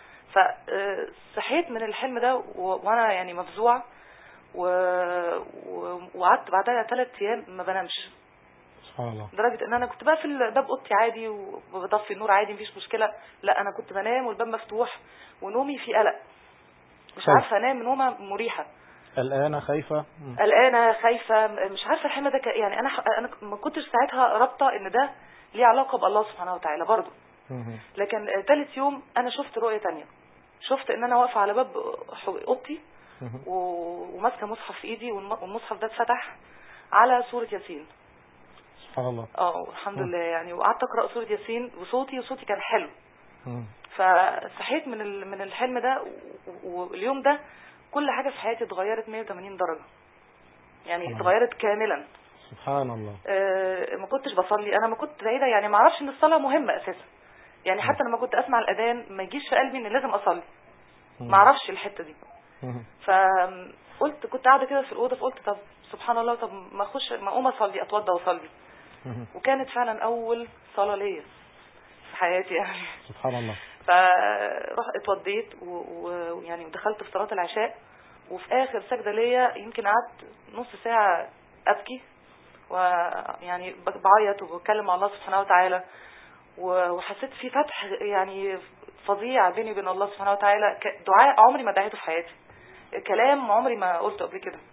فصحيت من الحلم ده و- وانا يعني مفزوعه و- و- وقعدت بعدها ثلاث ايام ما بنامش سبحان الله لدرجه ان انا كنت بقفل باب اوضتي عادي وبطفي النور عادي مفيش مشكله لا انا كنت بنام والباب مفتوح ونومي في قلق مش طيب. عارفه انام نومه مريحه قلقانة خايفة مم. قلقانه خايفه مش عارفه الحلم ده ك- يعني انا انا ما كنتش ساعتها رابطه ان ده ليه علاقه بالله سبحانه وتعالى برضه مم. لكن ثالث يوم انا شفت رؤيه تانية شفت ان انا واقفه على باب ح- اوضتي مم. و- وماسكه مصحف في ايدي والم- والمصحف ده اتفتح على سوره ياسين سبحان الله اه الحمد مم. لله يعني وقعدت اقرا سوره ياسين وصوتي وصوتي كان حلو مم. فصحيت من ال- من الحلم ده و- و- واليوم ده كل حاجه في حياتي اتغيرت 180 درجه يعني سبحان اتغيرت كاملا سبحان الله آه، ما كنتش بصلي انا ما كنت بعيده يعني ما اعرفش ان الصلاه مهمه اساسا يعني حتى لما كنت اسمع الاذان ما يجيش في قلبي ان لازم اصلي مم. ما اعرفش الحته دي مم. فقلت كنت قاعده كده في الاوضه فقلت طب سبحان الله طب ما اخش ما اقوم اصلي اتوضى واصلي مم. وكانت فعلا اول صلاه ليا في حياتي يعني سبحان الله فرحت اتوضيت و- ويعني ودخلت في صلاه العشاء وفي اخر سجده ليا يمكن قعدت نص ساعه ابكي ويعني ب- بعيط وبتكلم مع الله سبحانه وتعالى و- وحسيت في فتح يعني فظيع بيني وبين الله سبحانه وتعالى ك- دعاء عمري ما دعيته في حياتي كلام عمري ما قلته قبل كده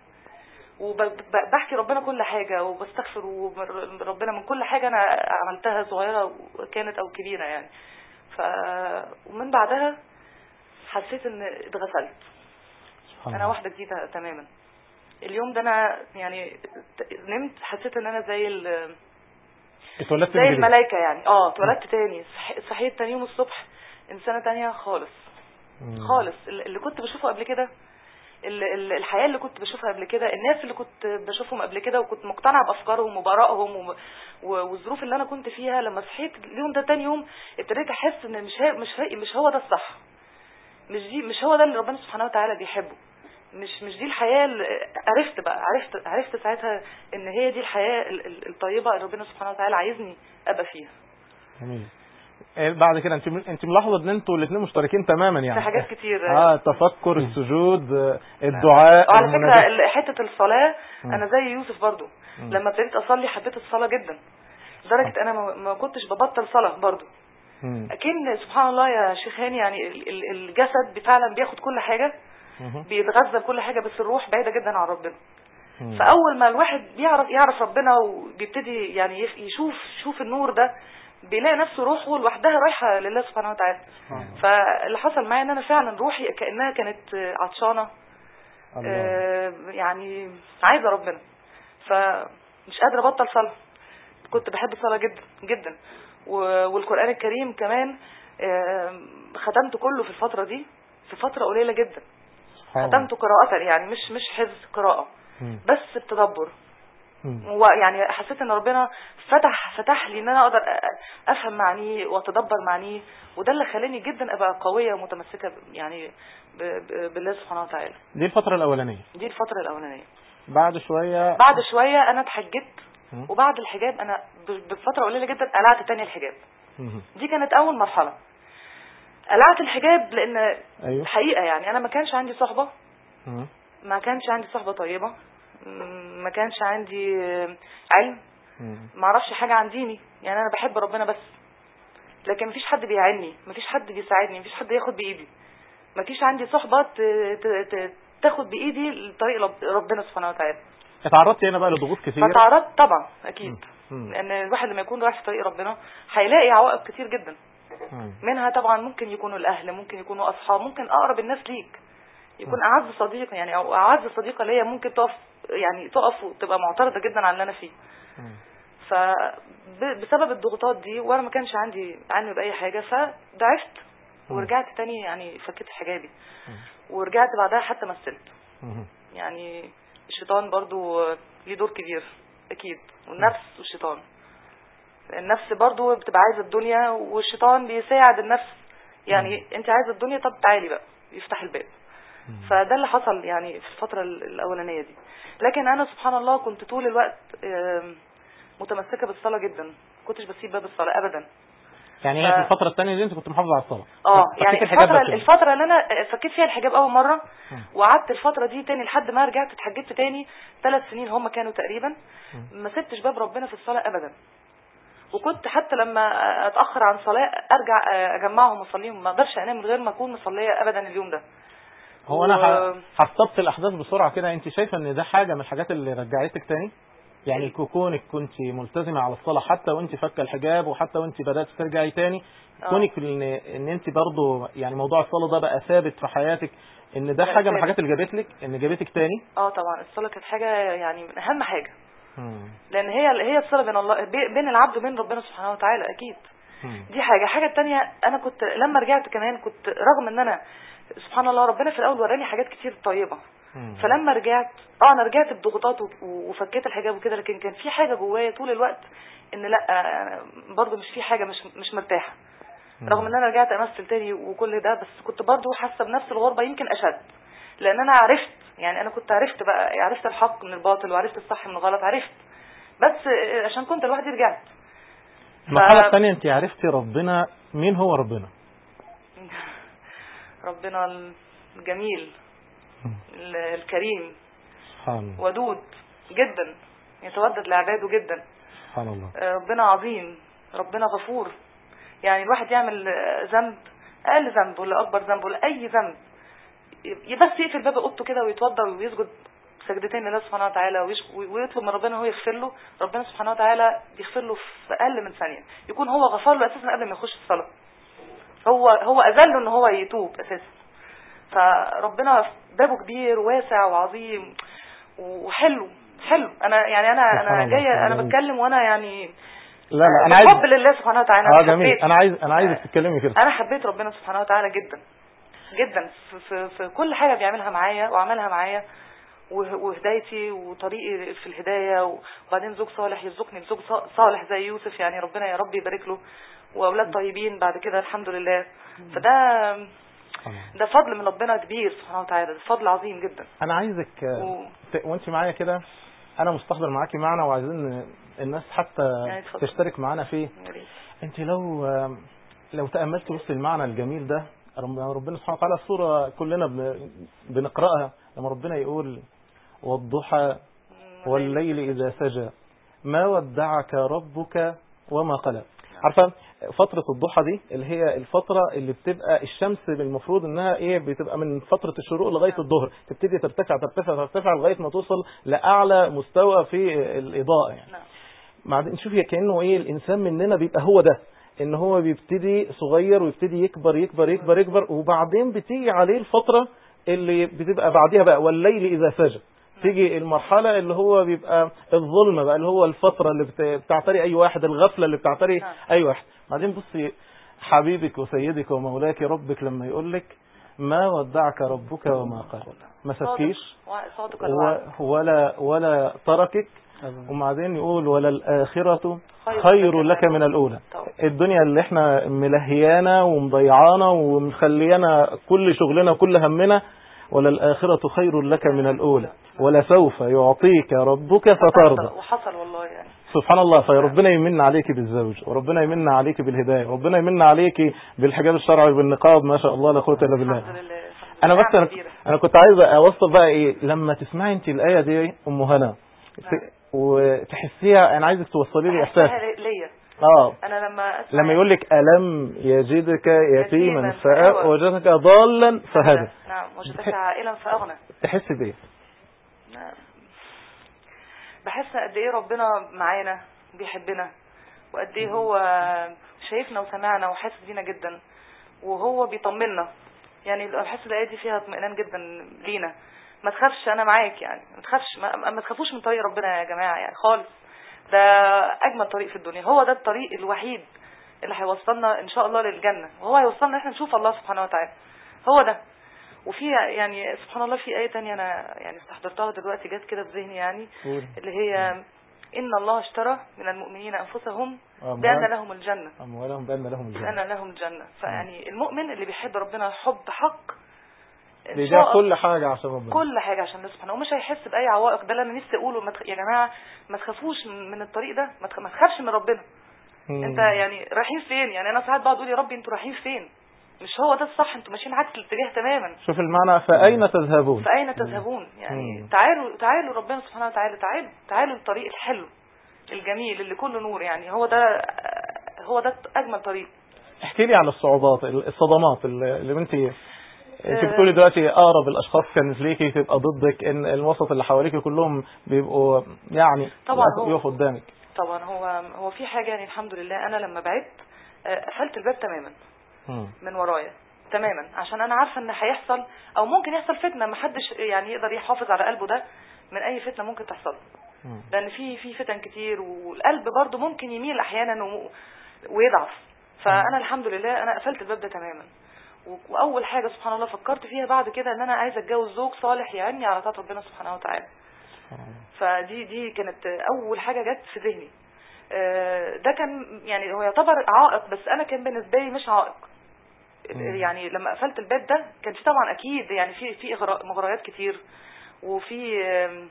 وبحكي ربنا كل حاجة وبستغفر ربنا من كل حاجة أنا عملتها صغيرة كانت أو كبيرة يعني ف ومن بعدها حسيت إن اتغسلت سبحان أنا الله واحدة جديدة تماما اليوم ده أنا يعني نمت حسيت إن أنا زي ال... اتولدت زي من جديد. الملائكة يعني اه اتولدت تاني صح- صحيت تاني يوم الصبح إنسانة تانية خالص مم. خالص اللي اللي كنت بشوفه قبل كده ال- ال- الحياة اللي كنت بشوفها قبل كده الناس اللي كنت بشوفهم قبل كده وكنت مقتنعة بأفكارهم وبرائهم وم- و- والظروف اللي أنا كنت فيها لما صحيت اليوم ده تاني يوم ابتديت أحس إن مش هي مش هي مش هو ده الصح مش دي مش هو ده اللي ربنا سبحانه وتعالى بيحبه مش مش دي الحياة اللي عرفت بقى عرفت عرفت ساعتها إن هي دي الحياة ال- ال- الطيبة اللي ربنا سبحانه وتعالى عايزني أبقى فيها جميل إيه بعد كده انت انت ملاحظه ان انتوا الاثنين مشتركين تماما يعني في حاجات كتير اه التفكر السجود آه، الدعاء وعلى فكرة المناجاة. ال- حتة الصلاة مم. أنا زي يوسف برضو مم. لما ابتديت أصلي حبيت الصلاة جدا لدرجة أنا ما- ما كنتش ببطل صلاة برضو مم. أكن سبحان الله يا شيخ هاني يعني ال- ال- الجسد فعلا بياخد كل حاجة مم. بيتغذى بكل حاجة بس الروح بعيدة جدا عن ربنا مم. فأول ما الواحد بيعرف يعرف ربنا وبيبتدي يعني يف- يشوف يشوف النور ده بيلاقي نفسه روحه لوحدها رايحة لله سبحانه وتعالى سبحان الله. فاللي حصل معايا ان انا فعلا روحي كانها كانت عطشانه الله. آه، يعني عايزه ربنا فمش قادره ابطل صلاه كنت بحب الصلاه جدا جدا و- والقران الكريم كمان آه، ختمته كله في الفتره دي في فتره قليله جدا سبحان الله. ختمته قراءه يعني مش مش حفظ قراءه مم. بس بتدبر مم. ويعني حسيت ان ربنا فتح فتح لي ان انا اقدر أ- افهم معانيه واتدبر معانيه وده اللي خلاني جدا ابقى قويه ومتمسكه ب- يعني ب- ب- بالله سبحانه وتعالى دي الفترة الأولانية دي الفتره الاولانيه بعد شوية بعد شويه انا اتحجبت مم. وبعد الحجاب انا ب- بفتره قليله جدا قلعت تاني الحجاب مم. دي كانت اول مرحله قلعت الحجاب لان أيوه حقيقه يعني انا ما كانش عندي صحبه مم. ما كانش عندي صحبه طيبه م- ما كانش عندي علم مم. ما اعرفش حاجه عن ديني يعني انا بحب ربنا بس لكن مفيش حد بيعني مفيش حد بيساعدني مفيش حد ياخد بايدي مفيش عندي صحبه ت- ت- ت- تاخد بايدي لطريق رب- ربنا سبحانه وتعالى اتعرضت هنا بقى لضغوط كتير فتعرضت طبعا اكيد مم. لان الواحد لما يكون رايح في طريق ربنا هيلاقي عوائق كتير جدا مم. منها طبعا ممكن يكونوا الاهل ممكن يكونوا اصحاب ممكن اقرب الناس ليك يكون اعز صديق يعني او اعز صديقه ليا ممكن تقف يعني تقف وتبقى معترضه جدا على اللي انا فيه مم. فبسبب الضغوطات دي وانا ما كانش عندي علم باي حاجه فضعفت مم. ورجعت تاني يعني فكيت حجابي ورجعت بعدها حتى مثلت مم. يعني الشيطان برضو ليه دور كبير اكيد والنفس والشيطان النفس برضو بتبقى عايزه الدنيا والشيطان بيساعد النفس يعني انت عايزه الدنيا طب تعالي بقى يفتح الباب فده اللي حصل يعني في الفترة ال- الأولانية دي لكن أنا سبحان الله كنت طول الوقت آم، متمسكة بالصلاة جدا ما كنتش بسيب باب الصلاة أبدا يعني هي ف- في الفترة الثانية دي انت كنت محافظة على الصلاة اه فكيت يعني الحجاب الفترة بس يعني. الفترة اللي أنا فكيت فيها الحجاب أول مرة مم. وقعدت الفترة دي تاني لحد ما رجعت اتحجبت تاني ثلاث سنين هم كانوا تقريبا ما سبتش باب ربنا في الصلاة أبدا وكنت حتى لما اتاخر عن صلاه ارجع اجمعهم واصليهم ما اقدرش انام من غير ما اكون مصليه ابدا اليوم ده هو انا و- ح- حسبت الاحداث بسرعه كده انت شايفه ان ده حاجه من الحاجات اللي رجعتك تاني يعني كونك كنت ملتزمه على الصلاه حتى وانت فاكه الحجاب وحتى وانت بدات ترجعي تاني آه. كونك ان ان انت برضو يعني موضوع الصلاه ده بقى ثابت في حياتك ان ده بقى حاجه من ثابت. الحاجات اللي جابت لك ان جابتك تاني اه طبعا الصلاه كانت حاجه يعني من اهم حاجه مم. لان هي هي الصله بين الله بي- بين العبد وبين ربنا سبحانه وتعالى اكيد مم. دي حاجه حاجه التانية انا كنت لما رجعت كمان كنت رغم ان انا سبحان الله ربنا في الاول وراني حاجات كتير طيبه مم. فلما رجعت اه انا رجعت بضغوطات و- وفكيت الحجاب وكده لكن كان في حاجه جوايا طول الوقت ان لا أنا برضو مش في حاجه مش مش مرتاحه رغم ان انا رجعت امثل تاني وكل ده بس كنت برضو حاسه بنفس الغربه يمكن اشد لان انا عرفت يعني انا كنت عرفت بقى عرفت الحق من الباطل وعرفت الصح من الغلط عرفت بس عشان كنت لوحدي رجعت المرحله الثانيه انت عرفتي ربنا مين هو ربنا ربنا الجميل ال- الكريم سبحان الله ودود جدا يتودد لعباده جدا سبحان الله ربنا عظيم ربنا غفور يعني الواحد يعمل ذنب اقل ذنب ولا اكبر ذنب ولا اي ذنب ي- بس يقفل باب اوضته كده ويتوضا ويسجد سجدتين لله سبحانه وتعالى ويش- ويطلب من ربنا هو يغفر له ربنا سبحانه وتعالى بيغفر له في اقل من ثانيه يكون هو غفر له اساسا قبل ما يخش الصلاه هو هو اذله ان هو يتوب اساسا فربنا بابه كبير واسع وعظيم وحلو حلو انا يعني انا سبحان انا الله، جايه انا جميل. بتكلم وانا يعني لا لا انا عايز بحب لله سبحانه وتعالى اه أنا جميل حبيت انا عايز انا عايزك تتكلمي كده انا حبيت ربنا سبحانه وتعالى جدا جدا في, في, في كل حاجه بيعملها معايا وعملها معايا وه- وهدايتي وطريقي في الهدايه وبعدين زوج صالح يرزقني بزوج ص- صالح زي يوسف يعني ربنا يا رب يبارك له واولاد طيبين بعد كده الحمد لله فده سبحان الله. ده فضل من ربنا كبير سبحانه وتعالى ده فضل عظيم جدا انا عايزك آه، و- ت- وانت معايا كده انا مستحضر معاكي معنا وعايزين الناس حتى يعني اتفضل. تشترك معانا فيه يا ريت. انت لو آه، لو تاملت بص المعنى الجميل ده رب- ربنا سبحانه وتعالى الصوره كلنا بن- بنقراها لما ربنا يقول والضحى والليل اذا سجى ما ودعك ربك وما قلى عارفه فترة الضحى دي اللي هي الفترة اللي بتبقى الشمس المفروض انها ايه بتبقى من فترة الشروق لغاية الظهر تبتدي ترتفع ترتفع ترتفع لغاية ما توصل لأعلى مستوى في الإضاءة يعني نعم بعدين شوفي كأنه ايه الإنسان مننا بيبقى هو ده ان هو بيبتدي صغير ويبتدي يكبر يكبر يكبر يكبر وبعدين بتيجي عليه الفترة اللي بتبقى بعديها بقى والليل إذا سجى تيجي المرحلة اللي هو بيبقى الظلمة بقى اللي هو الفترة اللي بت- بتعتري أي واحد الغفلة اللي بتعتري نعم. أي واحد بعدين بصي حبيبك وسيدك ومولاك ربك لما يقول لك ما ودعك ربك وما قال ما سبكيش صادق صادق و- الوعد ولا ولا تركك وبعدين يقول وللآخرة خير لك من الأولى طبعا. الدنيا اللي احنا ملهيانا ومضيعانا ومخليانا كل شغلنا وكل همنا وللآخرة خير لك من الأولى ولسوف يعطيك ربك فترضى وحصل والله يعني سبحان الله فربنا يمن عليك بالزوج وربنا يمن عليك بالهداية وربنا يمن عليك بالحجاب الشرعي وبالنقاب ما شاء الله لا قوة إلا بالله الحمد لله الحمد انا لله. بس نعمة أنا, كبيرة. انا كنت عايز اوصل بقى ايه لما تسمعي انت الايه دي ام هنا ت- وتحسيها انا عايزك توصلي لي احساس بحسها ليا اه انا لما أسمع لما يقول لك الم يجدك يتيما يتيماً فأ فآوى. وجدك ضالا فهدى نعم وجدك عائلا فاغنى تحس بايه نعم. بحس قد ايه ربنا معانا بيحبنا وقد ايه هو شايفنا وسمعنا وحاسس بينا جدا وهو بيطمنا يعني بحس الايه دي فيها اطمئنان جدا لينا ما تخافش انا معاك يعني ما تخافش ما, ما تخافوش من طريق ربنا يا جماعه يعني خالص ده اجمل طريق في الدنيا هو ده الطريق الوحيد اللي هيوصلنا ان شاء الله للجنه وهو هيوصلنا احنا نشوف الله سبحانه وتعالى هو ده وفي يعني سبحان الله في آية تانية أنا يعني استحضرتها دلوقتي جت كده في ذهني يعني قول. اللي هي إن الله اشترى من المؤمنين أنفسهم أموال. بأن لهم الجنة اموالهم بان لهم الجنه بأن لهم الجنة فيعني المؤمن اللي بيحب ربنا حب حق إن بيبيع شاء كل حاجه عشان ربنا كل حاجة عشان الله سبحانه ومش هيحس بأي عوائق ده اللي أنا نفسي أقوله ما تخ... يا جماعة ما تخافوش من من الطريق ده ما, تخ... ما تخافش من ربنا مم. انت يعني رايحين فين يعني انا ساعات بقعد اقول يا ربي انتوا رايحين فين مش هو ده الصح انتوا ماشيين عكس الاتجاه تماما شوف المعنى فاين تذهبون فأين تذهبون يعني مم. تعالوا تعالوا ربنا سبحانه وتعالى تعالوا تعالوا الطريق الحلو الجميل اللي كله نور يعني هو ده هو ده أجمل طريق احكي لي عن الصعوبات الصدمات اللي اللي انت انت آه. بتقولي دلوقتي اقرب الاشخاص كانت ليكي تبقى ضدك ان الوسط اللي حواليك كلهم بيبقوا يعني طبعا هو- يقفوا قدامك طبعا هو هو في حاجة يعني الحمد لله أنا لما بعدت آه، قفلت الباب تماما مم. من ورايا تماما عشان أنا عارفة إن هيحصل أو ممكن يحصل فتنة محدش يعني يقدر يحافظ على قلبه ده من أي فتنة ممكن تحصل مم. لان في في فتن كتير والقلب برضه ممكن يميل احيانا و- ويضعف فانا الحمد لله انا قفلت الباب ده تماما و- واول حاجه سبحان الله فكرت فيها بعد كده ان انا عايزه اتجوز زوج صالح يعني على طاعه ربنا سبحانه وتعالى فدي دي كانت اول حاجه جت في ذهني آه، ده كان يعني هو يعتبر عائق بس انا كان بالنسبه لي مش عائق مم. يعني لما قفلت الباب ده كان في طبعا اكيد يعني في في إغراء- مغريات كتير وفي آم،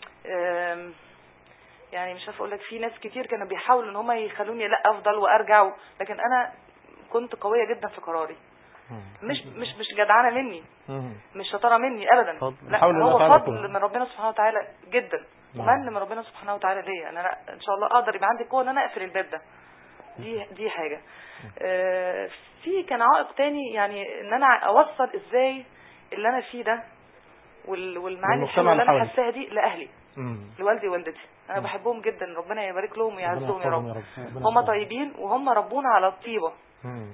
آم، يعني مش عارفه اقول لك في ناس كتير كانوا بيحاولوا ان هم يخلوني لا افضل وارجع و- لكن انا كنت قويه جدا في قراري مم. مش مش مش جدعانه مني مم. مش شطاره مني ابدا فضل. لا حول الله هو تعالى فضل كله. من ربنا سبحانه وتعالى جدا نعم. ومن من ربنا سبحانه وتعالى ليا انا لا ان شاء الله اقدر يبقى عندي قوه ان انا اقفل الباب ده دي دي حاجه آه، في كان عائق تاني يعني ان انا اوصل ازاي اللي انا فيه ده وال- والمعاني للمجتمع الحلوه اللي اللي انا حواليك. حاساها دي لاهلي مم. لوالدي ووالدتي انا مم. بحبهم جدا ربنا يبارك لهم ربنا ويعزهم يا يحفظهم رب ربنا هم يحفظهم. طيبين وهم ربونا على الطيبه مم.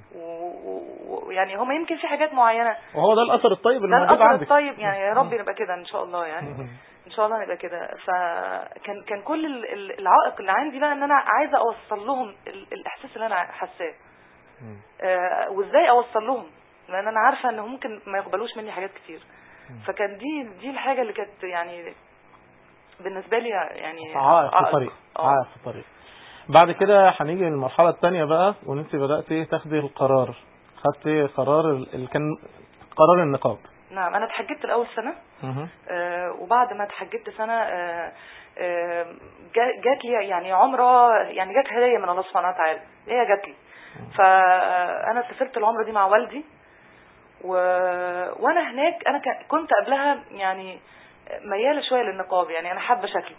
و- ويعني هم يمكن في حاجات معينه وهو ده الاثر الطيب ده الموجود الاثر عندك الطيب يعني يا رب نبقى كده ان شاء الله يعني مم. ان شاء الله نبقى كده فكان كان كل ال- ال- العائق اللي عندي بقى ان انا عايزه اوصل لهم ال- الاحساس اللي انا حاساه مم. آه، وازاي اوصل لهم لان انا عارفه ان ممكن ما يقبلوش مني حاجات كتير مم. فكان دي دي الحاجه اللي كانت يعني بالنسبه لي يعني عائق في الطريق آه. عائق في الطريق بعد كده هنيجي للمرحلة الثانية بقى وان انت بدأتي تاخدي القرار خدتي قرار ال- اللي كان قرار النقاب نعم انا اتحجبت الاول سنه مهم. آه، وبعد ما اتحجبت سنه آه، آه، جا- جات لي يعني عمره يعني جات هديه من الله سبحانه وتعالى هي جات لي فانا سافرت العمره دي مع والدي و... وانا هناك انا ك- كنت قبلها يعني مياله شويه للنقاب يعني انا حابه شكله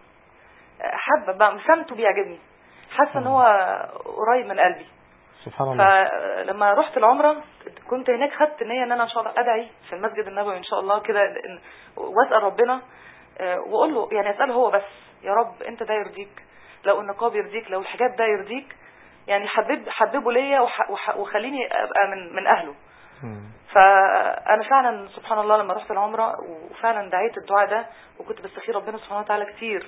حابه بقى مسامته بيعجبني حاسه ان هو قريب من قلبي سبحان الله فلما رحت العمرة كنت هناك خدت نية ان انا ان شاء الله ادعي في المسجد النبوي ان شاء الله كده إن- واسال ربنا آه، واقول له يعني اساله هو بس يا رب انت ده يرضيك لو النقاب يرضيك لو الحجاب ده يرضيك يعني حبب حببه ليا وح- وح- وخليني ابقى من من اهله مم. فانا فعلا سبحان الله لما رحت العمره وفعلا دعيت الدعاء ده وكنت بستخير ربنا سبحانه وتعالى كتير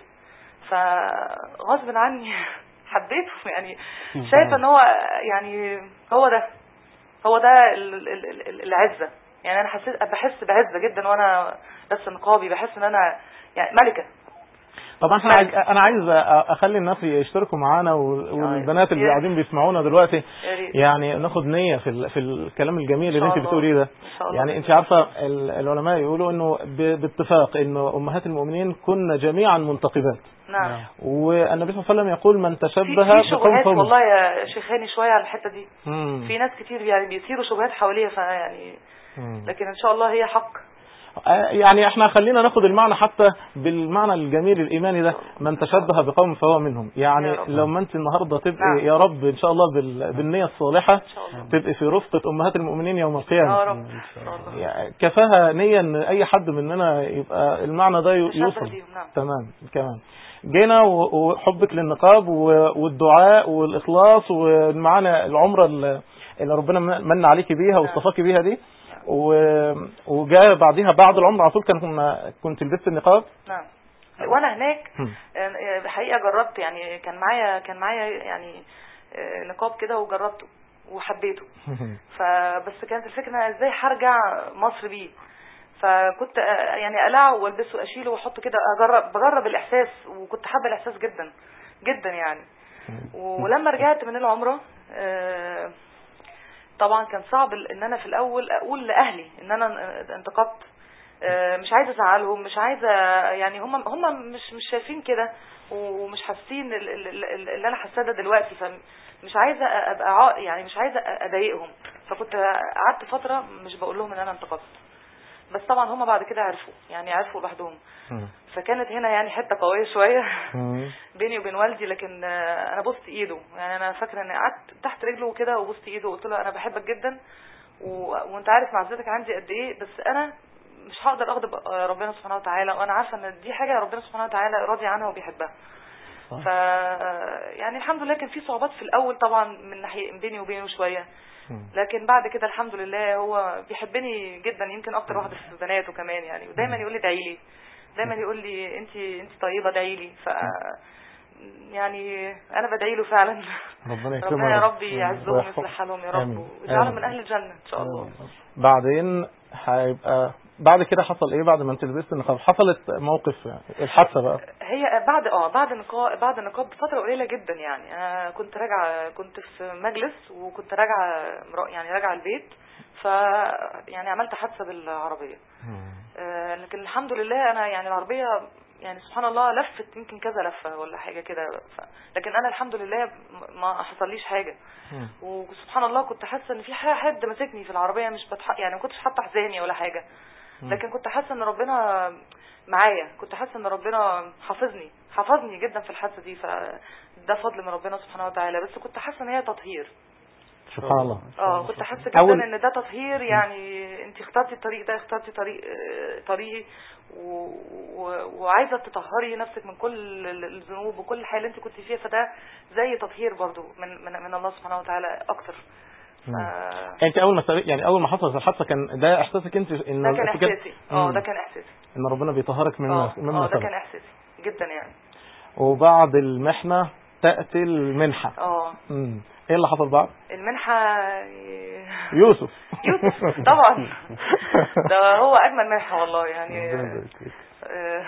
فغصب عني حبيته يعني شايفه ان هو يعني هو ده هو ده ال- ال- ال- ال- العزه يعني انا حسيت بحس بعزه جدا وانا بس نقابي بحس ان انا يعني ملكه طبعا احنا عايز انا عايز اخلي الناس يشتركوا معانا و- والبنات اللي يا- قاعدين بيسمعونا دلوقتي يا ريت يعني ناخد نية في ال- في الكلام الجميل اللي إن انت شاء الله. بتقوليه ده ان شاء الله يعني انت عارفه ال- العلماء يقولوا انه ب- باتفاق انه امهات المؤمنين كن جميعا منتقبات نعم والنبي صلى الله عليه وسلم يقول من في تشبه في بقوم شبهات فهم والله يا شيخاني شويه على الحته دي مم. في ناس كتير يعني بيثيروا شبهات حواليها فيعني مم. لكن ان شاء الله هي حق آه، يعني احنا خلينا ناخد المعنى حتى بالمعنى الجميل الايماني ده من تشبه بقوم فهو منهم يعني يا رب. لما انت النهارده تبقي نعم. يا رب ان شاء الله بال- بالنيه الصالحه ان شاء الله تبقي في رفقه امهات المؤمنين يوم القيامه يا رب ان شاء الله يعني كفاها نيه ان اي حد مننا يبقى المعنى ده ي- تشبه يوصل بيهم نعم تمام كمان جينا و- وحبك للنقاب و- والدعاء والاخلاص ومعانا العمره اللي اللي ربنا من من عليكي بيها واصطفاكي بيها دي و- وجاء بعديها بعد العمره على طول كان كنت لبست النقاب نعم وانا هناك هم. آه، الحقيقه جربت يعني كان معايا كان معايا يعني آه، نقاب كده وجربته وحبيته فبس كانت الفكره أنا ازاي هرجع مصر بيه فكنت آه، يعني اقلعه والبسه واشيله واحطه كده اجرب بجرب الاحساس وكنت حابه الاحساس جدا جدا يعني ولما رجعت من العمره آه، طبعا كان صعب ان انا في الاول اقول لاهلي ان انا انتقدت آه، مش عايزه ازعلهم مش عايزه يعني هم هم مش مش شايفين كده ومش حاسين ال- ال- ال- اللي انا حاساه ده دلوقتي فمش عايزه ابقى عا- يعني مش عايزه اضايقهم فكنت قعدت فتره مش بقول لهم ان انا انتقدت بس طبعا هم بعد كده عرفوا يعني عرفوا لوحدهم فكانت هنا يعني حته قويه شويه بيني وبين والدي لكن آه، انا بوست ايده يعني انا فاكره اني قعدت تحت رجله كده وبوست ايده وقلت له انا بحبك جدا و... وانت عارف معزتك عندي قد ايه بس انا مش هقدر اغضب آه، ربنا سبحانه وتعالى وانا عارفه ان دي حاجه ربنا سبحانه وتعالى راضي عنها وبيحبها صح. ف يعني الحمد لله كان في صعوبات في الاول طبعا من ناحيه بيني وبينه شويه لكن بعد كده الحمد لله هو بيحبني جدا يمكن اكتر واحده في بناته كمان يعني ودايما يقول لي ادعي لي دايما يقول لي انت انت طيبه ادعي لي ف يعني انا بدعي له فعلا ربنا يكرمه ربنا يا رب يعزهم ويحفظه. ويصلح حالهم يا آمين. رب ويجعلهم آمين. من اهل الجنه ان شاء الله بعدين هيبقى بعد كده حصل ايه بعد ما انت لبست النقاب حصلت موقف الحادثه بقى هي بعد اه بعد النقاب بعد النقاب بفتره قليله جدا يعني انا كنت راجعه كنت في مجلس وكنت راجعه مرا- يعني راجعه البيت ف يعني عملت حادثه بالعربيه آه، لكن الحمد لله انا يعني العربيه يعني سبحان الله لفت يمكن كذا لفه ولا حاجه كده ف... لكن انا الحمد لله م- ما حصليش حاجه وسبحان الله كنت حاسه ان في ح- حد ماسكني في العربيه مش بتح... يعني ما كنتش حاطه حزامي ولا حاجه لكن كنت حاسه ان ربنا معايا كنت حاسه ان ربنا حافظني حفظني جدا في الحادثه دي فده فضل من ربنا سبحانه وتعالى بس كنت حاسه ان هي تطهير سبحان الله اه كنت حاسه جدا أول- ان ده تطهير يعني انت اخترتي الطريق ده اخترتي طريق آه، طريقي و... و... وعايزه تطهري نفسك من كل ال- الذنوب وكل الحياه اللي انت كنت فيها فده زي تطهير برضو من من, من الله سبحانه وتعالى اكتر ف... انت اول ما سبق- يعني اول ما حصلت الحادثه كان ده احساسك انت انه ده كان أنت كده- احساسي اه مم. ده كان احساسي ان ربنا بيطهرك مما اه مما اه ده سبق كان احساسي جدا يعني وبعد المحنه تاتي المنحه اه مم. ايه اللي حصل بعد المنحه يوسف يوسف طبعا ده هو اجمل منحه والله يعني ربنا يبارك فيك. آه،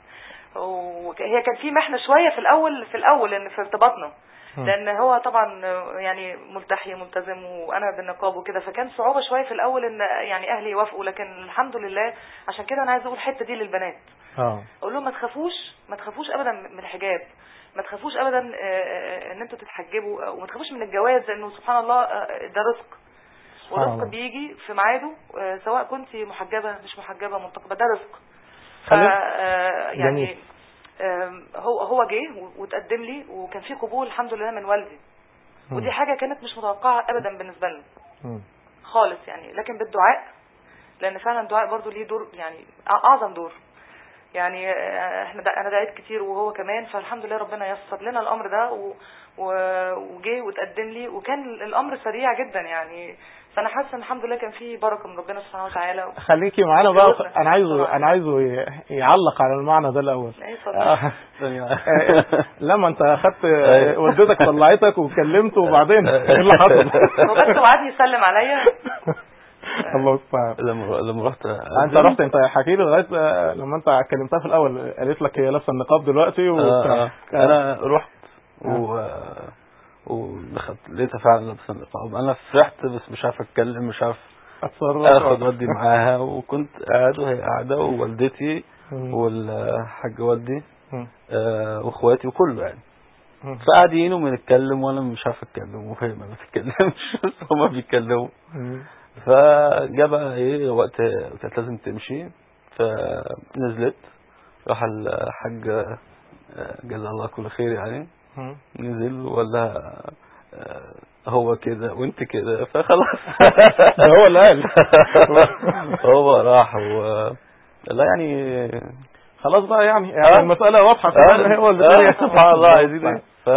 وهي كان في محنه شويه في الاول في الاول ان في ارتباطنا مم. لان هو طبعا يعني ملتحي ملتزم وانا بالنقاب وكده فكان صعوبه شويه في الاول ان يعني اهلي يوافقوا لكن الحمد لله عشان كده انا عايزه اقول الحته دي للبنات اه اقول لهم ما تخافوش ما تخافوش ابدا من الحجاب ما تخافوش ابدا آه، آه، ان انتوا تتحجبوا وما تخافوش من الجواز لانه سبحان الله آه، ده رزق سبحان الله. ورزق بيجي في ميعاده آه، سواء كنت محجبه مش محجبه منتقبه ده رزق ف خلي- آه، يعني جميل. آم، هو هو جه و- وتقدم لي وكان في قبول الحمد لله من والدي مم. ودي حاجه كانت مش متوقعه ابدا بالنسبه لنا مم. خالص يعني لكن بالدعاء لان فعلا الدعاء برضو ليه دور يعني أع- اعظم دور يعني آه، احنا دا انا دعيت كتير وهو كمان فالحمد لله ربنا يسر لنا الامر ده و- و- وجه وتقدم لي وكان الامر سريع جدا يعني فانا حاسه ان الحمد لله كان في بركه من ربنا سبحانه وتعالى خليكي معانا بقى جوزنا. انا عايزه طبعا. انا عايزه ي- يعلق على المعنى ده الاول ايه اتفضل. آه. آه، لما انت اخدت آه، والدتك طلعتك وكلمته وبعدين ايه اللي حصل؟ هو بس وعد يسلم عليا الله المستعان لما لما رحت انت رحت انت حكي لي لغايه آه، لما انت كلمتها في الاول قالت لك هي لابسه النقاب دلوقتي آه وبتاع آه. انا رحت آه. و ودخلت لقيتها فعلا لابسه النقاب انا فرحت بس مش عارف اتكلم مش عارف اتصرف اخد ودي معاها وكنت قاعد وهي قاعده ووالدتي مم. والحاج والدي مم. آه، واخواتي وكله يعني مم. فقاعدين وبنتكلم وانا مش عارف اتكلم وهي ما بتتكلمش بس هما بيتكلموا مم. فجاء بقى ايه وقت كانت لازم تمشي فنزلت راح الحاج آه، جزاه الله كل خير يعني مم. نزل ولا هو كده وانت كده فخلاص ده هو اللي قال. هو راح و لا يعني خلاص بقى يعني يعني آه. المساله واضحه آه، فعلا هو اللي آه، سبحان الله عايزين ايه ف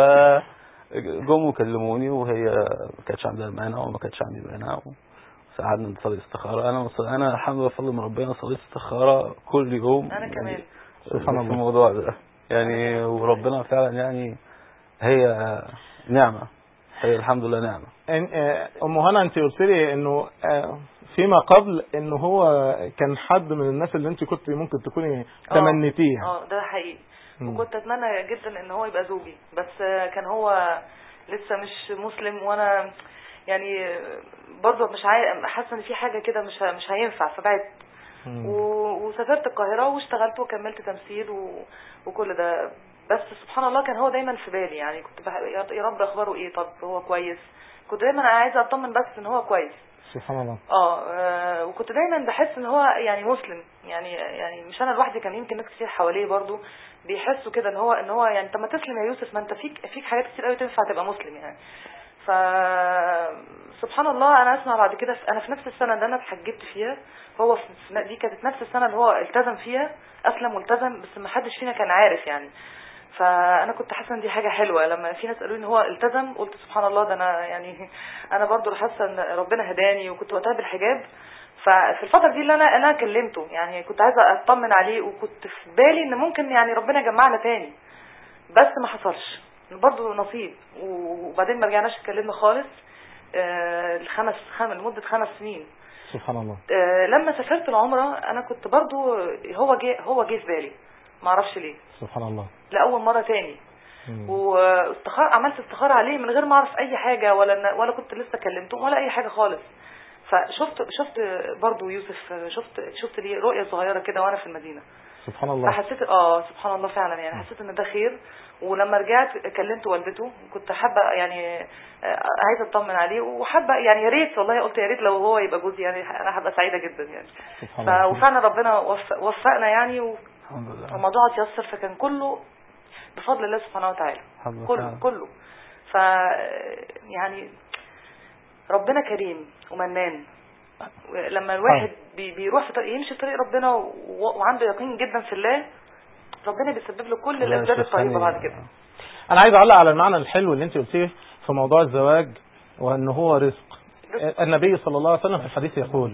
جم وكلموني وهي ما كانتش عندها مانع وما كانتش عندي مانع قعدنا نصلي استخاره انا مصلي انا الحمد لله بفضل من ربنا صليت استخاره كل يوم انا كمان يعني سبحان في الله. الموضوع ده يعني وربنا فعلا يعني هي نعمه هي الحمد لله نعمه إن- آه، ام هنا انت قلت لي انه آه، فيما قبل انه هو كان حد من الناس اللي انت كنت ممكن تكوني آه. تمنيتيه اه ده حقيقي مم. وكنت اتمنى جدا ان هو يبقى زوجي بس آه، كان هو لسه مش مسلم وانا يعني برضه مش عاي... حاسه ان في حاجه كده مش ه- مش هينفع فبعدت مم. و- وسافرت القاهرة واشتغلت وكملت تمثيل و... وكل ده بس سبحان الله كان هو دايما في بالي يعني كنت بح... يا- يا رب اخباره ايه طب هو كويس كنت دايما عايزه اطمن بس ان هو كويس سبحان الله اه آه، وكنت دايما بحس ان هو يعني مسلم يعني يعني مش انا لوحدي كان يمكن ناس كتير حواليه برضو بيحسوا كده ان هو ان هو يعني طب ما تسلم يا يوسف ما انت فيك فيك حاجات كتير قوي تنفع تبقى مسلم يعني ف سبحان الله انا اسمع بعد كده انا في نفس السنه اللي انا اتحجبت فيها هو في في- دي كانت نفس السنه اللي هو التزم فيها اسلم والتزم بس ما حدش فينا كان عارف يعني فانا كنت حاسه ان دي حاجه حلوه لما في ناس قالوا لي ان هو التزم قلت سبحان الله ده انا يعني انا برضو حاسه ان ربنا هداني وكنت وقتها بالحجاب ففي الفتره دي اللي انا انا كلمته يعني كنت عايزه اطمن عليه وكنت في بالي ان ممكن يعني ربنا يجمعنا تاني بس ما حصلش برضه نصيب وبعدين ما رجعناش اتكلمنا خالص آه، الخمس خم لمده خمس سنين سبحان الله آه، لما سافرت العمره انا كنت برضه هو جه هو جه في بالي ما اعرفش ليه سبحان الله لاول مره تاني مم. واستخار عملت استخاره عليه من غير ما اعرف اي حاجه ولا ولا كنت لسه كلمته ولا اي حاجه خالص فشفت شفت برضو يوسف شفت شفت لي رؤيه صغيره كده وانا في المدينه سبحان الله فحسيت اه سبحان الله فعلا يعني حسيت ان ده خير ولما رجعت كلمت والدته كنت حابه يعني آه، عايزه اطمن عليه وحابه يعني يا ريت والله قلت يا ريت لو هو يبقى جوزي يعني انا هبقى سعيده جدا يعني سبحان ف- الله وفعلا ربنا وفق وفقنا يعني و- الحمد لله والموضوع اتيسر فكان كله بفضل الله سبحانه وتعالى الحمد لله كله فعلا. كله ف يعني ربنا كريم ومنان لما الواحد بي بيروح في طريق يمشي في طريق ربنا و- وعنده يقين جدا في الله ربنا بيسبب له كل لا، الاسباب شيخ الطيبه ثاني- بعد كده انا عايز اعلق على المعنى الحلو اللي انت قلتيه في موضوع الزواج وان هو رزق النبي صلى الله عليه وسلم في الحديث يقول